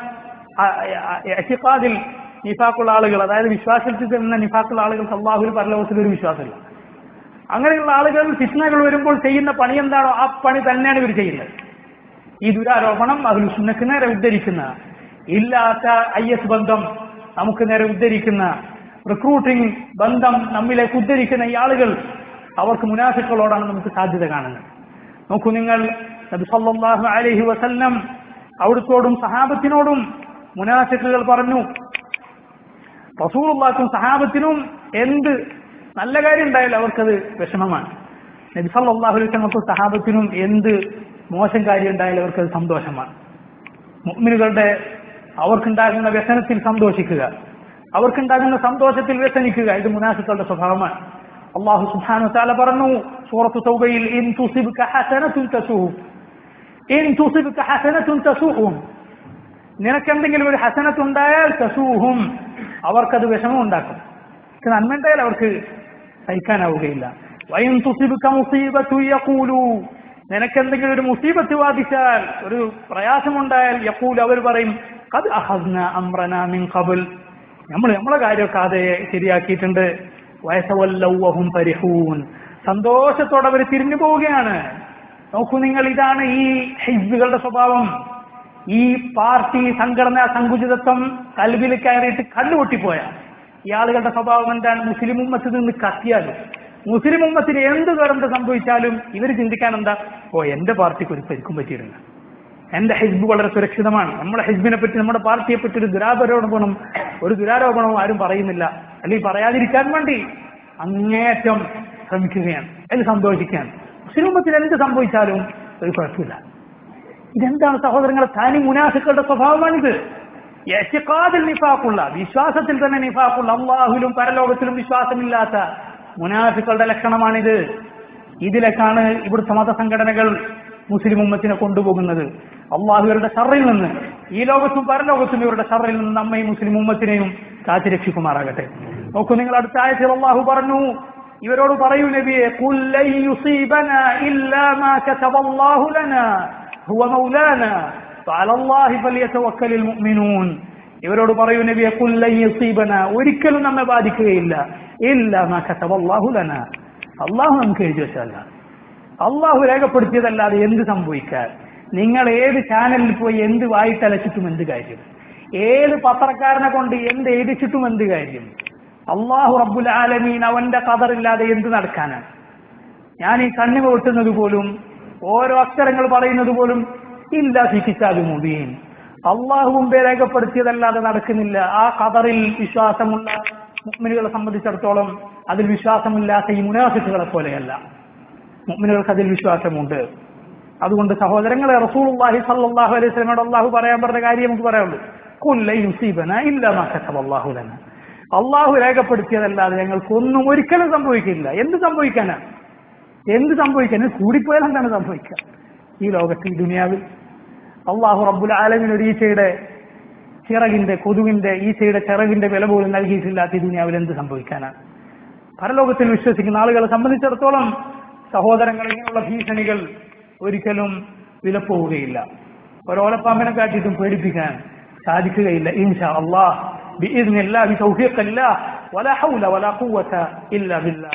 എത്തിക്കാതിൽ നിഫാക്കുള്ള ആളുകൾ അതായത് വിശ്വാസത്തിൽ തന്നെ നിഫാക്കുള്ള ആളുകൾക്ക് അള്ളാഹുവിൽ പരലോകത്തിൽ ഒരു വിശ്വാസമില്ല അങ്ങനെയുള്ള ആളുകൾ ഫിസ്നകൾ വരുമ്പോൾ ചെയ്യുന്ന പണി എന്താണോ ആ പണി തന്നെയാണ് ഇവർ ചെയ്യുന്നത് ഈ ദുരാരോപണം അതിൽ സുന്നക്ക് നേരെ ഉദ്ധരിക്കുന്ന ഇല്ലാത്ത ഐ എസ് ബന്ധം നമുക്ക് നേരെ ഉദ്ധരിക്കുന്ന റിക്രൂട്ടിംഗ് ബന്ധം നമ്മിലേക്ക് ഉദ്ധരിക്കുന്ന ഈ ആളുകൾ അവർക്ക് മുനാഫിക്കളോടാണ് നമുക്ക് സാധ്യത കാണുന്നത് നോക്കൂ നിങ്ങൾ നബി സല്ലല്ലാഹു അലൈഹി വസല്ലം അവിടുത്തോടും സഹാബത്തിനോടും മുനാഫിക്കുകൾ പറഞ്ഞു റസൂലുള്ളാഹിക്കും സഹാബത്തിനും എന്ത് നല്ല കാര്യം ഉണ്ടായാലും അവർക്കത് വിഷമമാണ് നബി സല്ലല്ലാഹു അലൈഹി വസല്ലമക്കും സഹാബത്തിനും എന്ത് മോശം കാര്യം ഉണ്ടായാലും അവർക്കത് സന്തോഷമാണ് മുഅ്മിനുകളുടെ അവർക്കുണ്ടാകുന്ന വ്യസനത്തിൽ സന്തോഷിക്കുക അവർക്കുണ്ടാകുന്ന സന്തോഷത്തിൽ വ്യസനിക്കുക ഇത് മുനാഫിക്കളുടെ സ്വഭാവമാണ് അള്ളാഹു സുബ്ഹാനഹു വതആല പറഞ്ഞു സൂറത്തു തൗബയിൽ ഇൻ തുസിബ്ക ഹസനത്തുൻ തസുഹും ഇൻ തുസിബ്ക ഹസനത്തുൻ തസുഹും നിനക്കെന്തെങ്കിലും ഒരു ഹസനത്ത് ഉണ്ടായാൽ തസൂഹും അവർക്കത് വിഷമം ഉണ്ടാക്കും പക്ഷെ നന്മ ഉണ്ടായാൽ അവർക്ക് സഹിക്കാനാവുകയില്ല വയം തുസിബുക്ക മുസീബത്തു യഖൂലു നിനക്കെന്തെങ്കിലും ഒരു മുസീബത്ത് ബാധിച്ചാൽ ഒരു പ്രയാസമുണ്ടായാൽ യഖൂൽ അവർ പറയും അത് അഹദ്ന അമ്രന മിൻ ഖബൽ നമ്മൾ നമ്മളെ കാര്യമൊക്കെ അതെ ശരിയാക്കിയിട്ടുണ്ട് വയസവല്ലൗവഹും പരിഹൂൻ സന്തോഷത്തോടെ അവർ തിരിഞ്ഞു പോവുകയാണ് നോക്കൂ നിങ്ങൾ ഇതാണ് ഈ ഹിസ്ബുകളുടെ സ്വഭാവം ഈ പാർട്ടി സംഘടന സങ്കുചിതത്വം കൽവിൽ കയറിയിട്ട് കണ്ണുപൊട്ടിപ്പോയ ഈ ആളുകളുടെ സ്വഭാവം എന്താണ് മുസ്ലിം ഉമ്മത്തിൽ നിന്ന് കത്തിയാലും മുസ്ലിം ഉമ്മത്തിന് എന്ത് ദുരന്തം സംഭവിച്ചാലും ഇവർ ചിന്തിക്കാൻ എന്താ ഓ എന്റെ പാർട്ടിക്ക് ഒരു പരിക്കും പറ്റിയിട്ടില്ല എന്റെ ഹിസ്ബ് വളരെ സുരക്ഷിതമാണ് നമ്മുടെ ഹിസ്ബിനെ പറ്റി നമ്മുടെ പാർട്ടിയെ പറ്റി ഒരു ദുരാരോപണം ഒരു ദുരാരോപണവും ആരും പറയുന്നില്ല അല്ലെങ്കിൽ പറയാതിരിക്കാൻ വേണ്ടി അങ്ങേയറ്റം ശ്രമിക്കുകയാണ് എന്ന് സന്തോഷിക്കുകയാണ് മുസ്ലിം ഉമ്മത്തിന് എന്ത് സംഭവിച്ചാലും ഒരു കുഴപ്പമില്ല ഇതെന്താണ് സഹോദരങ്ങളെ താനി മുനാഫിക്കളുടെ സ്വഭാവമാണിത് യശിക്കാതിൽ നിഫാക്കുള്ള വിശ്വാസത്തിൽ തന്നെ നിഫാക്കുള്ള അള്ളാഹുലും പരലോകത്തിലും വിശ്വാസമില്ലാത്ത മുനാഫിക്കളുടെ ലക്ഷണമാണിത് ഇതിലേക്കാണ് ഇവിടുത്തെ മതസംഘടനകൾ മുസ്ലിം ഉമ്മത്തിനെ കൊണ്ടുപോകുന്നത് അള്ളാഹുവരുടെ ഷറിൽ നിന്ന് ഈ ലോകത്തും പരലോകത്തും ഇവരുടെ ഷറിൽ നിന്ന് നമ്മയും മുസ്ലിം ഉമ്മത്തിനെയും കാത്തിരക്ഷിക്കുമാറാകട്ടെ നോക്കൂ നിങ്ങൾ അടുത്ത ആഴ്ചയിൽ അള്ളാഹു പറഞ്ഞു ഇവരോട് പറയൂ നബിയെ "ഖുൽ ലൻ യുസീബനാ ഇല്ലാ മാ കതബല്ലാഹു ലനാ ഹുവ മൗലാനാ ഫഅല അല്ലാഹി ഫലിയതവക്കലിൽ മുഅ്മിനൂൻ ഇവരോട് പറയൂ നബിയെ "ഖുൽ ലൻ യുസീബനാ ഒരിക്കലും നമ്മെ ബാധിക്കുകയില്ല ഇല്ലാ മാ കതബല്ലാഹു ലനാ അള്ളാഹു നമുക്ക് എഴുതി വെച്ചല്ല അള്ളാഹു രേഖപ്പെടുത്തിയതല്ലാതെ എന്ത് സംഭവിക്കാൻ നിങ്ങൾ ഏത് ചാനലിൽ പോയി എന്ത് വായിട്ടലച്ചിട്ടും എന്ത് കാര്യം ഏത് പത്രക്കാരനെ കൊണ്ട് എന്ത് എഴുതിച്ചിട്ടും എന്ത് കാര്യം അള്ളാഹു റബ്ബുൽ ആലമീൻ അവന്റെ കതറില്ലാതെ എന്ത് നടക്കാനാണ് ഞാൻ ഈ കണ്ണിമ വെട്ടുന്നത് പോലും ഓരോ അക്ഷരങ്ങൾ പറയുന്നത് പോലും ഇല്ല ശിക്ഷിച്ചാലും മുബീൻ അള്ളാഹു മുമ്പേ രേഖപ്പെടുത്തിയതല്ലാതെ നടക്കുന്നില്ല ആ കതറിൽ വിശ്വാസമുള്ള മുഅ്മിനുകളെ സംബന്ധിച്ചിടത്തോളം അതിൽ വിശ്വാസമില്ലാത്ത ഈ മുനാഫിക്കുകളെ പോലെയല്ല മുഅ്മിനുകൾക്ക് അതിൽ വിശ്വാസമുണ്ട് അതുകൊണ്ട് സഹോദരങ്ങളെ റസൂലുള്ളാഹി സ്വല്ലല്ലാഹു അലൈഹി വസല്ലമയോട് അള്ളാഹു പറയാൻ പറഞ്ഞ കാര്യം നമുക്ക് പറയാനുള്ളൂ കുല്ല യുസീബന ഇല്ല മാ കതബല്ലാഹു ലന അള്ളാഹു രേഖപ്പെടുത്തിയതല്ലാതെ ഞങ്ങൾക്ക് ഒന്നും ഒരിക്കലും സംഭവിക്കില്ല എന്ത് സംഭവിക്കാനാണ് എന്ത് സംഭവിക്കാൻ കൂടിപ്പോയാൽ എന്താണ് സംഭവിക്കുക ഈ ലോകത്ത് ഈ ദുനിയാവിൽ അള്ളാഹു റബ്ബുൽ ആലമിൻ ഒരു ഈച്ചയുടെ ചിറകിന്റെ കൊതുകിന്റെ ഈച്ചയുടെ ചിറകിന്റെ വില പോലും നൽകിയിട്ടില്ലാത്ത ഈ ദുനിയാവിൽ എന്ത് സംഭവിക്കാനാണ് പരലോകത്തിൽ വിശ്വസിക്കുന്ന ആളുകളെ സംബന്ധിച്ചിടത്തോളം സഹോദരങ്ങൾ ഇങ്ങനെയുള്ള ഭീഷണികൾ ഒരിക്കലും വിലപ്പോവുകയില്ല ഒരോലപ്പാമ്പിനെ കാട്ടിയിട്ടും പേടിപ്പിക്കാൻ സാധിക്കുകയില്ല ഇൻഷാ അള്ളാഹ് بإذن الله بتوفيق الله ولا حول ولا قوة إلا بالله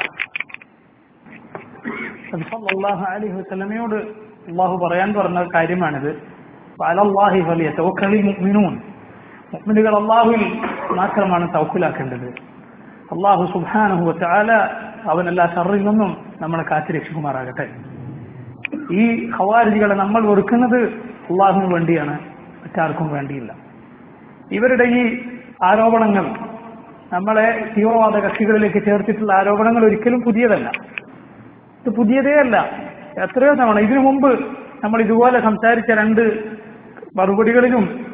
നബി സല്ലല്ലാഹു അലൈഹി വസല്ലമയോട് അള്ളാഹു പറയാൻ പറഞ്ഞ കാര്യമാണിത് അലല്ലാഹി ഫലിയതവക്കലിൽ മുഅ്മിനൂൻ മുഅ്മിനുകൾ അള്ളാഹുവിൽ മാത്രമാണ് തവക്കുലാക്കേണ്ടത് അള്ളാഹു സുബ്ഹാനഹു വതആല അവൻ എല്ലാ ഷറിൽ നിന്നും നമ്മളെ കാത്തിരക്ഷിക്കുമാറാകട്ടെ ഈ ഖവാരിജികളെ നമ്മൾ വെറുക്കുന്നത് അള്ളാഹുവിന് വേണ്ടിയാണ് മറ്റാർക്കും വേണ്ടിയില്ല ഇവരുടെ ഈ ആരോപണങ്ങൾ നമ്മളെ തീവ്രവാദ കക്ഷികളിലേക്ക് ചേർത്തിട്ടുള്ള ആരോപണങ്ങൾ ഒരിക്കലും പുതിയതല്ല ഇത് പുതിയതേ അല്ല എത്രയോ തവണ ഇതിനു മുമ്പ് നമ്മൾ ഇതുപോലെ സംസാരിച്ച രണ്ട് മറുപടികളിലും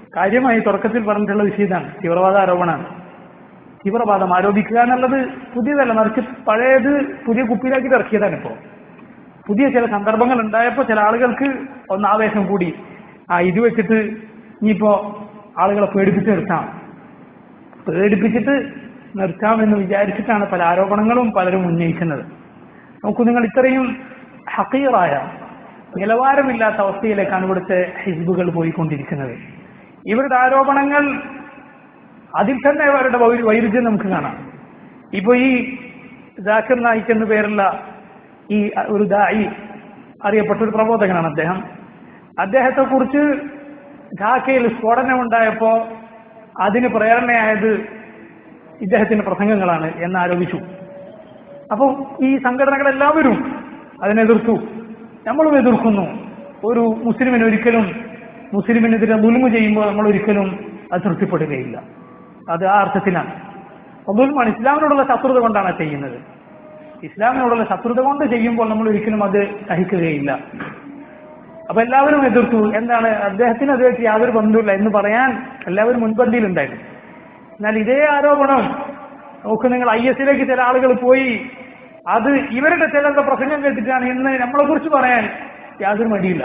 കാര്യമായി തുടക്കത്തിൽ പറഞ്ഞിട്ടുള്ള വിഷയം ഇതാണ് തീവ്രവാദ ആരോപണമാണ് തീവ്രവാദം ആരോപിക്കുക എന്നുള്ളത് പുതിയതല്ല മറിച്ച് പഴയത് പുതിയ കുപ്പിയിലാക്കി ഇറക്കിയതാണ് ഇപ്പോ പുതിയ ചില സന്ദർഭങ്ങൾ ഉണ്ടായപ്പോൾ ചില ആളുകൾക്ക് ഒന്ന് ആവേശം കൂടി ആ ഇത് വെച്ചിട്ട് ഇനിയിപ്പോ ആളുകളെ പേടിപ്പിച്ച് നിർത്താം പേടിപ്പിച്ചിട്ട് നിർത്താം എന്ന് വിചാരിച്ചിട്ടാണ് പല ആരോപണങ്ങളും പലരും ഉന്നയിക്കുന്നത് നോക്കൂ നിങ്ങൾ ഇത്രയും ഹക്കീറായ നിലവാരമില്ലാത്ത അവസ്ഥയിലേക്കാണ് ഇവിടുത്തെ ഹിസ്ബുകൾ പോയിക്കൊണ്ടിരിക്കുന്നത് ഇവരുടെ ആരോപണങ്ങൾ അതിൽ തന്നെ അവരുടെ വൈ- വൈരുദ്ധ്യം നമുക്ക് കാണാം ഇപ്പൊ ഈ ജാക്കിർ നായിക് എന്ന പേരുള്ള ഈ ഒരു ദായി അറിയപ്പെട്ട ഒരു പ്രബോധകനാണ് അദ്ദേഹം അദ്ദേഹത്തെ കുറിച്ച് ഢാക്കയിൽ സ്ഫോടനമുണ്ടായപ്പോ അതിന് പ്രേരണയായത് ഇദ്ദേഹത്തിന്റെ പ്രസംഗങ്ങളാണ് എന്ന് ആരോപിച്ചു അപ്പോൾ ഈ സംഘടനകളെല്ലാവരും അതിനെതിർത്തു നമ്മളും എതിർക്കുന്നു ഒരു മുസ്ലിമിന് ഒരിക്കലും മുസ്ലിമിനെതിരെ ദുൽമു ചെയ്യുമ്പോൾ നമ്മൾ ഒരിക്കലും അത് തൃപ്തിപ്പെടുകയില്ല അത് ആ അർത്ഥത്തിലാണ് ദുൽമാണ് ഇസ്ലാമിനോടുള്ള ശത്രുത കൊണ്ടാണ് അത് ചെയ്യുന്നത് ഇസ്ലാമിനോടുള്ള ശത്രുത കൊണ്ട് ചെയ്യുമ്പോൾ നമ്മൾ ഒരിക്കലും അത് സഹിക്കുകയില്ല അപ്പൊ എല്ലാവരും എതിർത്തു എന്താണ് അദ്ദേഹത്തിന് അതുമായിട്ട് യാതൊരു ബന്ധമില്ല എന്ന് പറയാൻ എല്ലാവരും മുൻപന്തിയിലുണ്ടായിരുന്നു എന്നാൽ ഇതേ ആരോപണം നോക്ക് നിങ്ങൾ ഐ എസിലേക്ക് ചില ആളുകൾ പോയി അത് ഇവരുടെ ചിലരുടെ പ്രസംഗം കേട്ടിട്ടാണ് ഇന്ന് നമ്മളെ കുറിച്ച് പറയാൻ യാതൊരു മടിയില്ല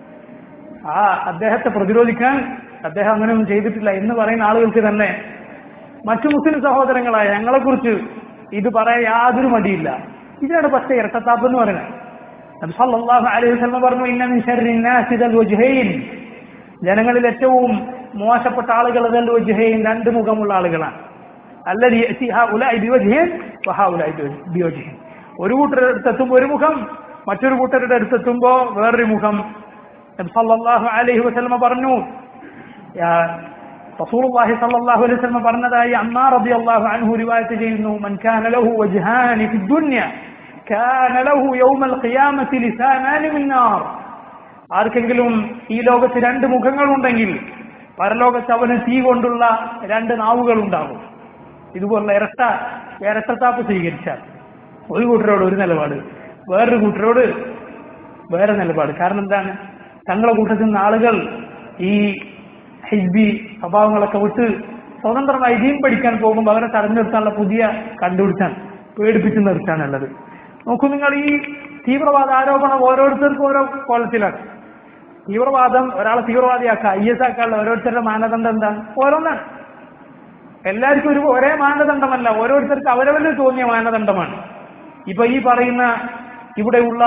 ആ അദ്ദേഹത്തെ പ്രതിരോധിക്കാൻ അദ്ദേഹം അങ്ങനെയൊന്നും ചെയ്തിട്ടില്ല എന്ന് പറയുന്ന ആളുകൾക്ക് തന്നെ മറ്റു മുസ്ലിം സഹോദരങ്ങളായ ഞങ്ങളെ കുറിച്ച് ഇത് പറയാൻ യാതൊരു മടിയില്ല ഇതാണ് പക്ഷേ ഇരട്ടത്താപ്പ് എന്ന് പറയുന്നത് നബി സല്ലല്ലാഹു അലൈഹി വസല്ലം പറഞ്ഞു ഇന്ന മിൻ ശർരി നാസി ദൽ വജ്ഹൈൻ ജനങ്ങളിൽ ഏറ്റവും മോശപ്പെട്ട ആളുകൾ ദൽ വജ്ഹൈൻ രണ്ട് മുഖമുള്ള ആളുകളാണ് അല്ലതി യഅതി ഹൗലാഇ ബിവജ്ഹിൻ വഹൗലാഇ ബിവജ്ഹിൻ ഒരു കൂട്ടരുടെ അടുത്തെത്തുമ്പോൾ ഒരു മുഖം മറ്റൊരു കൂട്ടരുടെ അടുത്തെത്തുമ്പോൾ വേറൊരു മുഖം നബി സല്ലല്ലാഹു അലൈഹി വസല്ലം പറഞ്ഞു യാ റസൂലുള്ളാഹി സ്വല്ലല്ലാഹു അലൈഹി വസല്ലം പറഞ്ഞതായി അമ്മാർ റളിയല്ലാഹു അൻഹു റിവായത്ത് ചെയ്യുന്നു മൻ കാന ലഹു വജ്ഹാനി ഫി ദുനിയ കാന ലഹു യൗമൽ ഖിയാമത്തി ലിസാനാനി മിൻ നാർ ആർക്കെങ്കിലും ഈ ലോകത്ത് രണ്ട് മുഖങ്ങളുണ്ടെങ്കിൽ പരലോകത്ത് അവന് തീ കൊണ്ടുള്ള രണ്ട് നാവുകൾ ഉണ്ടാകും ഇതുപോലുള്ള ഇരട്ട ഇരട്ടത്താപ്പ് സ്വീകരിച്ചാൽ ഒരു കൂട്ടരോട് ഒരു നിലപാട് വേറൊരു കൂട്ടരോട് വേറെ നിലപാട് കാരണം എന്താണ് തങ്ങളെ കൂട്ടത്തിൽ നിന്ന് ആളുകൾ ഈ ഹിസ്ബി സ്വഭാവങ്ങളൊക്കെ വിട്ട് സ്വതന്ത്രമായി ദീൻ പഠിക്കാൻ പോകുമ്പോൾ അവരെ തടഞ്ഞു നിർത്താനുള്ള പുതിയ കണ്ടുപിടിച്ചാണ് പേടിപ്പിച്ച് നിർത്താനുള്ളത് നോക്കൂ നിങ്ങൾ ഈ തീവ്രവാദ ആരോപണം ഓരോരുത്തർക്കും ഓരോ കോലത്തിലാണ് തീവ്രവാദം ഒരാളെ തീവ്രവാദിയാക്കുക ഐ എസ് ആക്കാനുള്ള ഓരോരുത്തരുടെ മാനദണ്ഡം എന്താണ് ഓരോന്നാണ് എല്ലാവർക്കും ഒരു ഒരേ മാനദണ്ഡമല്ല ഓരോരുത്തർക്ക് അവരവരിൽ തോന്നിയ മാനദണ്ഡമാണ് ഇപ്പൊ ഈ പറയുന്ന ഇവിടെയുള്ള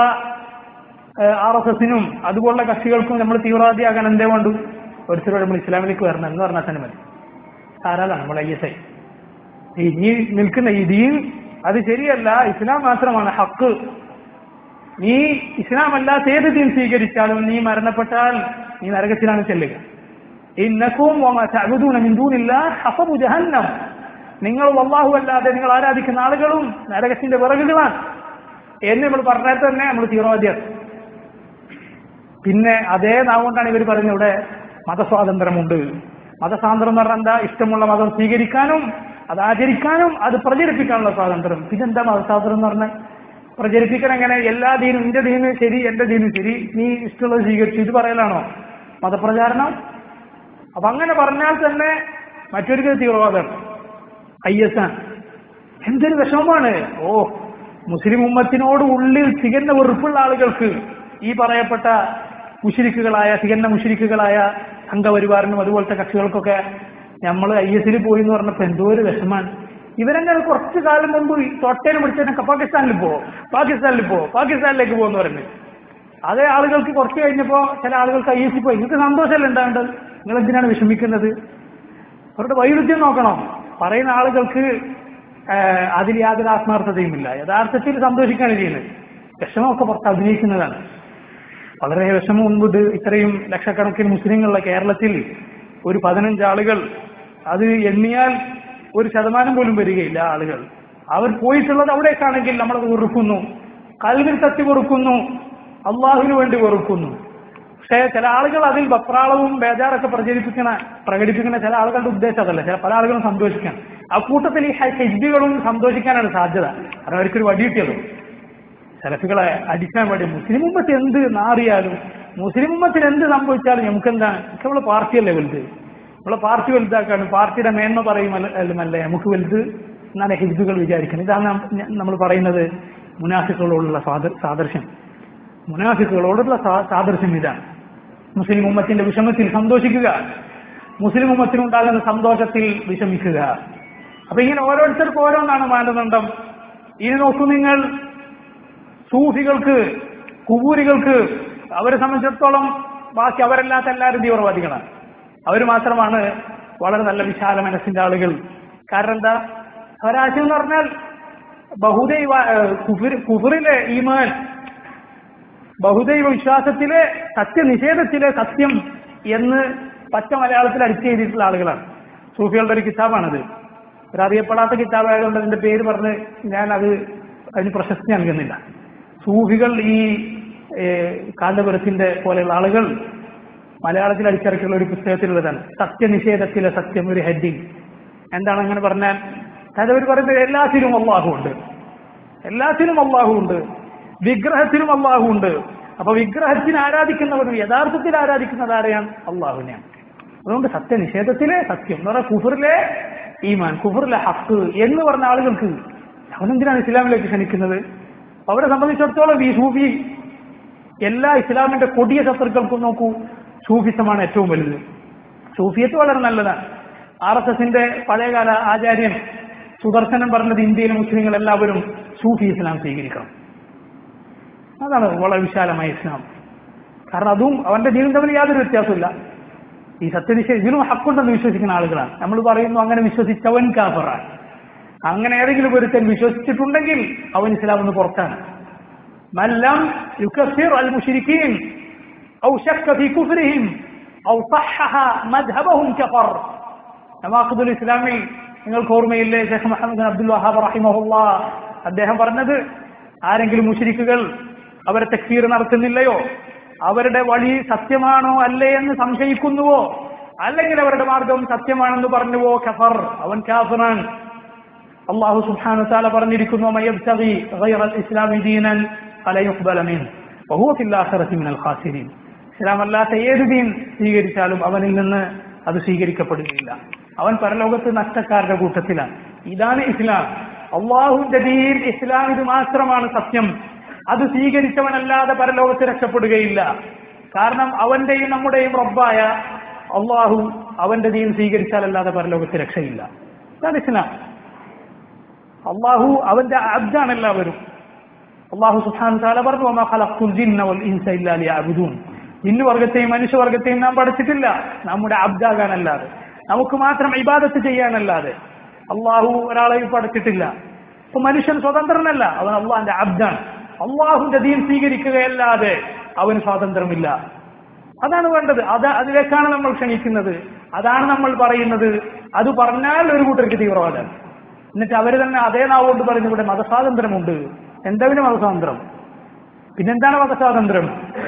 ആർ എസ് എസിനും അതുപോലുള്ള കക്ഷികൾക്കും നമ്മൾ തീവ്രവാദിയാകാൻ എന്തേ വേണ്ടു ഒരുത്തരോട് നമ്മൾ ഇസ്ലാമിലേക്ക് വരണം എന്ന് പറഞ്ഞാൽ തന്നെ മതി ധാരാളമാണ് നമ്മൾ ഐ എസ് ഐ ഇനി നിൽക്കുന്ന ഈ ദീൻ അത് ശരിയല്ല ഇസ്ലാം മാത്രമാണ് ഹക്ക് നീ ഇസ്ലാം അല്ലാത്ത ഏത് ദീൻ സ്വീകരിച്ചാലും നീ മരണപ്പെട്ടാൽ നീ നരകത്തിലാണ് ചെല്ലുക ഇന്നക്കും ജഹന്നം നിങ്ങൾ അള്ളാഹു അല്ലാതെ നിങ്ങൾ ആരാധിക്കുന്ന ആളുകളും നരകത്തിന്റെ വിറകുകളാണ് എന്ന് നമ്മൾ പറഞ്ഞാൽ തന്നെ നമ്മൾ തീവ്രവാദിയാണ് പിന്നെ അതേ നാവുകൊണ്ടാണ് ഇവർ പറയുന്നത് ഇവിടെ മതസ്വാതന്ത്ര്യമുണ്ട് മതസ്വാതന്ത്ര്യം എന്ന് പറഞ്ഞാൽ എന്താ ഇഷ്ടമുള്ള മതം സ്വീകരിക്കാനും അത് ആചരിക്കാനും അത് പ്രചരിപ്പിക്കാനുള്ള സ്വാതന്ത്ര്യം പിന്നെന്താ മതസ്വാതന്ത്ര്യം എന്ന് പറഞ്ഞാൽ പ്രചരിപ്പിക്കാൻ എങ്ങനെ എല്ലാ ദീനും എന്റെ ദീനും ശരി എന്റെ ദീനും ശരി നീ ഇഷ്ടമുള്ളത് സ്വീകരിച്ചു ഇത് പറയലാണോ മതപ്രചാരണം അപ്പൊ അങ്ങനെ പറഞ്ഞാൽ തന്നെ മറ്റൊരു തീവ്രവാദം ഐ എസ് ആണ് എന്തൊരു വിഷമമാണ് ഓ മുസ്ലിം ഉമ്മത്തിനോട് ഉള്ളിൽ തികഞ്ഞ വെറുപ്പുള്ള ആളുകൾക്ക് ഈ പറയപ്പെട്ട മുഷിരിക്കുകളായ തികഞ്ഞ മുഷിരിക്കുകളായ സംഘപരിവാറിനും അതുപോലത്തെ കക്ഷികൾക്കൊക്കെ നമ്മൾ ഐ എസിൽ പോയി എന്ന് പറഞ്ഞപ്പോ എന്തോ ഒരു വിഷമാണ് ഇവരെങ്ങനെ കുറച്ചു കാലം മുമ്പ് തൊട്ടേനെ പിടിച്ചതിനൊക്കെ പാകിസ്ഥാനിൽ പോവോ പാകിസ്ഥാനിൽ പോവോ പാകിസ്ഥാനിലേക്ക് പോകുന്നു പറഞ്ഞു അതേ ആളുകൾക്ക് കുറച്ച് കഴിഞ്ഞപ്പോ ചില ആളുകൾക്ക് ഐ എസ് പോയി നിങ്ങൾക്ക് സന്തോഷമല്ല ഉണ്ടാവേണ്ടത് നിങ്ങൾ എന്തിനാണ് വിഷമിക്കുന്നത് അവരുടെ വൈരുദ്ധ്യം നോക്കണം പറയുന്ന ആളുകൾക്ക് അതിൽ യാതൊരു ആത്മാർത്ഥതയുമില്ല യഥാർത്ഥത്തിൽ സന്തോഷിക്കാണ് ചെയ്യുന്നത് വിഷമമൊക്കെ പുറത്ത് അഭിനയിക്കുന്നതാണ് വളരെ വിഷമം മുൻപിട്ട് ഇത്രയും ലക്ഷക്കണക്കിന് മുസ്ലിങ്ങളുള്ള കേരളത്തിൽ ഒരു പതിനഞ്ച് ആളുകൾ അത് എണ്ണിയാൽ ഒരു ശതമാനം പോലും വരികയില്ല ആളുകൾ അവർ പോയിട്ടുള്ളത് അവിടേക്കാണെങ്കിൽ നമ്മളത് വെറുക്കുന്നു കൽവിൽ തട്ടി വെറുക്കുന്നു അള്ളാഹുവിന് വേണ്ടി വെറുക്കുന്നു പക്ഷേ ചില ആളുകൾ അതിൽ വക്രാളവും ബേജാറൊക്കെ പ്രചരിപ്പിക്കുന്ന പ്രകടിപ്പിക്കുന്ന ചില ആളുകളുടെ ഉദ്ദേശം അതല്ല ചില പല ആളുകളും സന്തോഷിക്കാൻ ആ കൂട്ടത്തിൽ ഈ ഹെജ്ബികളും സന്തോഷിക്കാനാണ് സാധ്യത കാരണം അവർക്കൊരു വടി കിട്ടിയല്ലോ സെലഫികളെ അടിക്കാൻ വേണ്ടി മുസ്ലിം ഉമ്മത്ത് എന്ത് നാറിയാലും മുസ്ലിം ഉമ്മത്തിൽ എന്ത് സംഭവിച്ചാലും നമുക്ക് എന്താണ് നമ്മള് പാർട്ടിയല്ലേ വലുത് നമ്മളെ പാർട്ടി വലുതാക്കാണ് പാർട്ടിയുടെ മേന്മ പറയുമല്ലേ നമുക്ക് വലുത് എന്നാണ് ഹിന്ദുക്കൾ വിചാരിക്കുന്നത് ഇതാണ് നമ്മൾ പറയുന്നത് മുനാഫിക്കുകളോടുള്ള സാദ- സാദൃശ്യം മുനാഫിക്കുകളോടുള്ള സാ- സാദൃശ്യം ഇതാണ് മുസ്ലിം ഉമ്മത്തിന്റെ വിഷമത്തിൽ സന്തോഷിക്കുക മുസ്ലിം ഉമ്മത്തിനുണ്ടാകുന്ന സന്തോഷത്തിൽ വിഷമിക്കുക അപ്പൊ ഇങ്ങനെ ഓരോരുത്തർക്കും ഓരോന്നാണ് മാനദണ്ഡം ഇനി നോക്കൂ നിങ്ങൾ സൂഫികൾക്ക് കുബൂരികൾക്ക് അവരെ സംബന്ധിച്ചിടത്തോളം ബാക്കി അവരല്ലാത്ത എല്ലാവരും തീവ്രവാദികളാണ് അവർ മാത്രമാണ് വളരെ നല്ല വിശാല മനസ്സിന്റെ ആളുകൾ കാരണം എന്താ സ്വരാജ്യം എന്ന് പറഞ്ഞാൽ ബഹുദൈവ ഏഹ് കുഫിർ- കുഫറിലെ ഈമാൻ ബഹുദൈവ വിശ്വാസത്തിലെ സത്യനിഷേധത്തിലെ സത്യം എന്ന് പച്ച മലയാളത്തിൽ അടിച്ചു ചെയ്തിട്ടുള്ള ആളുകളാണ് സൂഫികളുടെ ഒരു കിതാബാണത് ഒരു അറിയപ്പെടാത്ത കിതാബായതുകൊണ്ട് അതിന്റെ പേര് പറഞ്ഞ് ഞാൻ അത് അതിന് പ്രശസ്തി നൽകുന്നില്ല സൂഫികൾ ഈ ഏഹ്, കാന്തപുരത്തിന്റെ പോലെയുള്ള ആളുകൾ മലയാളത്തിൽ അടിച്ചിറക്കിയുള്ള ഒരു പുസ്തകത്തിലുള്ളതാണ് സത്യനിഷേധത്തിലെ സത്യം ഒരു ഹെഡിങ് എന്താണ് അങ്ങനെ പറഞ്ഞാൽ അതായത് അവർ പറയുന്നത് എല്ലാത്തിലും അള്ളാഹു ഉണ്ട് എല്ലാത്തിനും അള്ളാഹു ഉണ്ട് വിഗ്രഹത്തിനും അള്ളാഹു ഉണ്ട് അപ്പൊ വിഗ്രഹത്തിന് ആരാധിക്കുന്നവരും യഥാർത്ഥത്തിൽ ആരാധിക്കുന്നത് ആരെയാണ് അള്ളാഹുവിനെയാണ് അതുകൊണ്ട് സത്യനിഷേധത്തിലെ സത്യം എന്ന് പറഞ്ഞാൽ കുഫറിലെ ഈമാൻ കുഫറിലെ ഹക്ക് എന്ന് പറഞ്ഞ ആളുകൾക്ക് അവനെന്തിനാണ് ഇസ്ലാമിലേക്ക് ക്ഷണിക്കുന്നത് അവരെ സംബന്ധിച്ചിടത്തോളം ഈ സൂഫി എല്ലാ ഇസ്ലാമിന്റെ കൊടിയ ശത്രുക്കൾക്കും നോക്കൂ സൂഫിസമാണ് ഏറ്റവും വലുത് സൂഫിയത്ത് വളരെ നല്ലതാണ് ആർ എസ് എസിന്റെ പഴയകാല ആചാര്യൻ സുദർശനം പറഞ്ഞത് ഇന്ത്യയിലെ മുസ്ലിങ്ങൾ എല്ലാവരും സൂഫി ഇസ്ലാം സ്വീകരിക്കണം അതാണ് വളരെ വിശാലമായ ഇസ്ലാം കാരണം അതും അവന്റെ ദീനും തമ്മിൽ യാതൊരു വ്യത്യാസമില്ല ഈ സത്യനിഷേധ ഇതിനും ഹക്കുണ്ടെന്ന് വിശ്വസിക്കുന്ന ആളുകളാണ് നമ്മൾ പറയുന്നു അങ്ങനെ വിശ്വസിച്ചവൻ കാഫറാണ് അങ്ങനെ ഏതെങ്കിലും ഒരുത്തൻ വിശ്വസിച്ചിട്ടുണ്ടെങ്കിൽ അവൻ ഇസ്ലാം എന്ന് പുറത്താണ് മല്ലം യുക്കഫിർ അൽ മുഷിരിക്കീൻ ഔ ശക്ക ഫി കുഫ്രിഹിം ഔ സഹഹ മദ്ഹബഹും കഫർ നവാഖുദുൽ ഇസ്ലാമിൽ നിങ്ങൾക്ക് ഓർമ്മയില്ലേ Sheikh Muhammad bin Abdul Wahhab റഹിമഹുല്ല അദ്ദേഹം പറഞ്ഞത് ആരെങ്കിലും മുഷിരിക്കുകൾ അവരെ തെക്കീർ നടത്തുന്നില്ലയോ അവരുടെ വഴി സത്യമാണോ അല്ലേ എന്ന് സംശയിക്കുന്നുവോ അല്ലെങ്കിൽ അവരുടെ മാർഗം സത്യമാണെന്ന് പറഞ്ഞുവോ ഖഫർ അവൻ കാഫിറാൻ അള്ളാഹു സുബ്ഹാനഹു വതആല പറഞ്ഞിരിക്കുന്നു മയബ്തഗി ഗൈറൽ ഇസ്ലാമി ദീനൻ ഫല യുഖ്ബല മിൻഹു വഹുവ ഫിൽ ആഖിറതി മിനൽ ഖാസിരീൻ ഇസ്ലാം അല്ലാത്ത ഏത് ദീൻ സ്വീകരിച്ചാലും അവനിൽ നിന്ന് അത് സ്വീകരിക്കപ്പെടുകയില്ല അവൻ പരലോകത്ത് നഷ്ടക്കാരുടെ കൂട്ടത്തിലാണ് ഇതാണ് ഇസ്ലാം അള്ളാഹുവിന്റെ ദീൻ ഇസ്ലാം ഇത് മാത്രമാണ് സത്യം അത് സ്വീകരിച്ചവനല്ലാതെ പരലോകത്ത് രക്ഷപ്പെടുകയില്ല കാരണം അവന്റെയും നമ്മുടെയും റബ്ബായ അള്ളാഹു അവന്റെ ദീൻ സ്വീകരിച്ചാലല്ലാതെ പരലോകത്ത് രക്ഷയില്ല ഇതാണ് ഇസ്ലാം അള്ളാഹു അവന്റെ അബ്ദാണ് എല്ലാവരും അള്ളാഹു സുഹാൻ താല പറഞ്ഞു "വമാ ഖലഖ്തുൽ ജിന്ന വൽ ഇൻസ ഇല്ലാ ലിയഅ്ബുദൂൻ ജിന്നു വർഗത്തെയും മനുഷ്യവർഗത്തെയും നാം പഠിച്ചിട്ടില്ല നമ്മുടെ അബ്ദാകാനല്ലാതെ നമുക്ക് മാത്രം ഇബാദത്ത് ചെയ്യാനല്ലാതെ അള്ളാഹു ഒരാളെയും പഠിച്ചിട്ടില്ല ഇപ്പൊ മനുഷ്യൻ സ്വതന്ത്രനല്ല അവൻ അള്ളാഹിന്റെ അബ്ദാണ് അള്ളാഹുന്റെ ദീൻ സ്വീകരിക്കുകയല്ലാതെ അവന് സ്വാതന്ത്ര്യമില്ല അതാണ് വേണ്ടത് അത് അതിലേക്കാണ് നമ്മൾ ക്ഷണിക്കുന്നത് അതാണ് നമ്മൾ പറയുന്നത് അത് പറഞ്ഞാൽ ഒരു കൂട്ടർക്ക് തീവ്രവാദം എന്നിട്ട് അവര് തന്നെ അതേ നാവുകൊണ്ട് പറയുന്നു ഇവിടെ മതസ്വാതന്ത്ര്യമുണ്ട് എന്താ പിന്നെ മതസ്വാതന്ത്ര്യം പിന്നെന്താണ് മതസ്വാതന്ത്ര്യം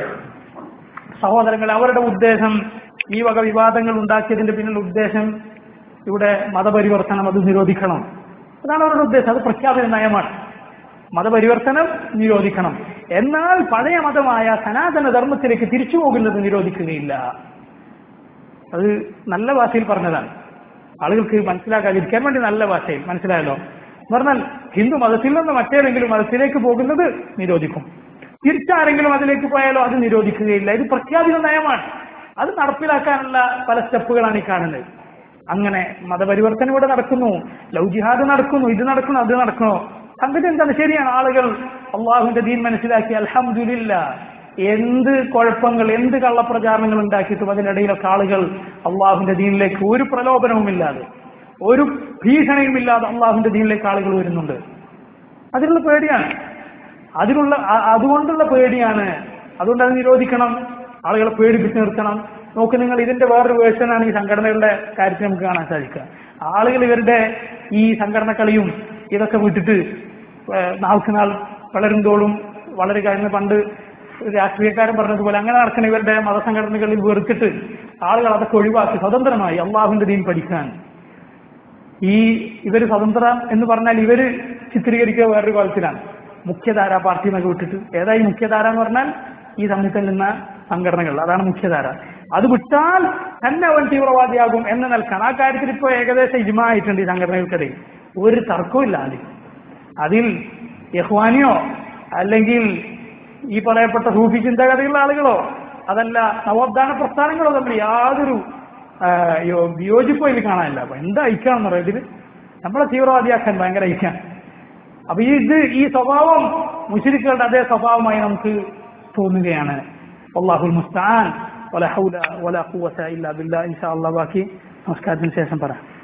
സഹോദരങ്ങൾ അവരുടെ ഉദ്ദേശം ഈ വക വിവാദങ്ങൾ ഉണ്ടാക്കിയതിന്റെ പിന്നിൽ ഉദ്ദേശം ഇവിടെ മതപരിവർത്തനം അത് നിരോധിക്കണം അതാണ് അവരുടെ ഉദ്ദേശം അത് പ്രഖ്യാപിത നയമാണ് മതപരിവർത്തനം നിരോധിക്കണം എന്നാൽ പഴയ മതമായ സനാതന ധർമ്മത്തിലേക്ക് തിരിച്ചു പോകുന്നത് നിരോധിക്കുകയില്ല അത് നല്ല ഭാഷയിൽ പറഞ്ഞതാണ് ആളുകൾക്ക് മനസ്സിലാക്കാതിരിക്കാൻ വേണ്ടി നല്ല ഭാഷയിൽ മനസ്സിലായല്ലോ എന്ന് പറഞ്ഞാൽ ഹിന്ദു മതത്തിൽ നിന്ന് മറ്റേതെങ്കിലും മതത്തിലേക്ക് പോകുന്നത് നിരോധിക്കും തിരിച്ചാരെങ്കിലും അതിലേക്ക് പോയാലോ അത് നിരോധിക്കുകയില്ല ഇത് പ്രഖ്യാപിത നയമാണ് അത് നടപ്പിലാക്കാനുള്ള പല സ്റ്റെപ്പുകളാണ് ഈ കാണുന്നത് അങ്ങനെ മതപരിവർത്തനം ഇവിടെ നടക്കുന്നു ലവ് ജിഹാദ് നടക്കുന്നു ഇത് നടക്കുന്നു അത് നടക്കണോ സംഗതി എന്താണ് ശരിയാണ് ആളുകൾ അള്ളാഹുവിന്റെ ദീൻ മനസ്സിലാക്കി അൽഹംദുലില്ല എന്ത് കുഴപ്പങ്ങൾ എന്ത് കള്ളപ്രചാരണങ്ങൾ ഉണ്ടാക്കിയിട്ടും അതിനിടയിലൊക്കെ ആളുകൾ അള്ളാഹുവിന്റെ ദീനിലേക്ക് ഒരു പ്രലോഭനവുമില്ലാതെ ഒരു ഭീഷണിയുമില്ലാതെ അള്ളാഹുവിന്റെ ദീനിലേക്ക് ആളുകൾ വരുന്നുണ്ട് അതിനുള്ള പേടിയാണ് അതിനുള്ള അ- അതുകൊണ്ടുള്ള പേടിയാണ് അതുകൊണ്ട് അത് നിരോധിക്കണം ആളുകളെ പേടിപ്പിച്ച് നിർത്തണം നോക്ക് നിങ്ങൾ ഇതിന്റെ വേറൊരു വേർഷനാണ് ഈ സംഘടനകളുടെ കാര്യത്തിൽ നമുക്ക് കാണാൻ സാധിക്കുക ആളുകൾ ഇവരുടെ ഈ സംഘടന കളിയും ഇതൊക്കെ വിട്ടിട്ട് ഏഹ് നാൾക്ക് നാൾ വളരും തോളും വളരുക എന്ന് പണ്ട് രാഷ്ട്രീയക്കാരൻ പറഞ്ഞതുപോലെ അങ്ങനെ നടക്കുന്ന ഇവരുടെ മതസംഘടനകളിൽ വെറുത്തിട്ട് ആളുകൾ അതൊക്കെ ഒഴിവാക്കി സ്വതന്ത്രമായി അള്ളാഹുവിന്റെ ദീൻ പഠിക്കാൻ ഈ ഇവര് സ്വതന്ത്രം എന്ന് പറഞ്ഞാൽ ഇവര് ചിത്രീകരിക്കുക വേറൊരു കോലത്തിലാണ് മുഖ്യധാര പാർട്ടി എന്നൊക്കെ വിട്ടിട്ട് ഏതായി മുഖ്യധാര എന്ന് പറഞ്ഞാൽ ഈ തമ്മിൽ തല്ലുന്ന സംഘടനകൾ അതാണ് മുഖ്യധാര അത് വിട്ടാൽ തന്നെ അവൻ തീവ്രവാദിയാകും എന്ന് നിൽക്കണം ആ കാര്യത്തിൽ ഇപ്പോൾ ഏകദേശം ഇജുമായിട്ടുണ്ട് ഈ സംഘടനകൾക്കിടയിൽ ഒരു തർക്കവും ഇല്ല അതിൽ അതിൽ യഹ്വാനിയോ അല്ലെങ്കിൽ ഈ പറയപ്പെട്ട സൂഫി ചിന്താഗതികളുള്ള ആളുകളോ അതല്ല നവോത്ഥാന പ്രസ്ഥാനങ്ങളോ തമ്മിൽ യാതൊരു ആ, യോ- വിയോജിപ്പോ ഇതിൽ കാണാനില്ല അപ്പൊ എന്താ ഐക്യാണെന്ന് പറയാം ഇതിൽ നമ്മളെ തീവ്രവാദിയാക്കാൻ ഭയങ്കര ഐക്യാണ് അപ്പൊ ഈ ഇത് ഈ സ്വഭാവം മുശരിക്കുകളുടെ അതേ സ്വഭാവമായി നമുക്ക് തോന്നുകയാണ് അള്ളാഹുൽ മുസ്താൻ വല ഹൗല വല ഖുവത ഇല്ലാ ബില്ലാ ഇൻഷാ അല്ലാഹ് ബാക്കി നമസ്കാരത്തിന് ശേഷം പറയാം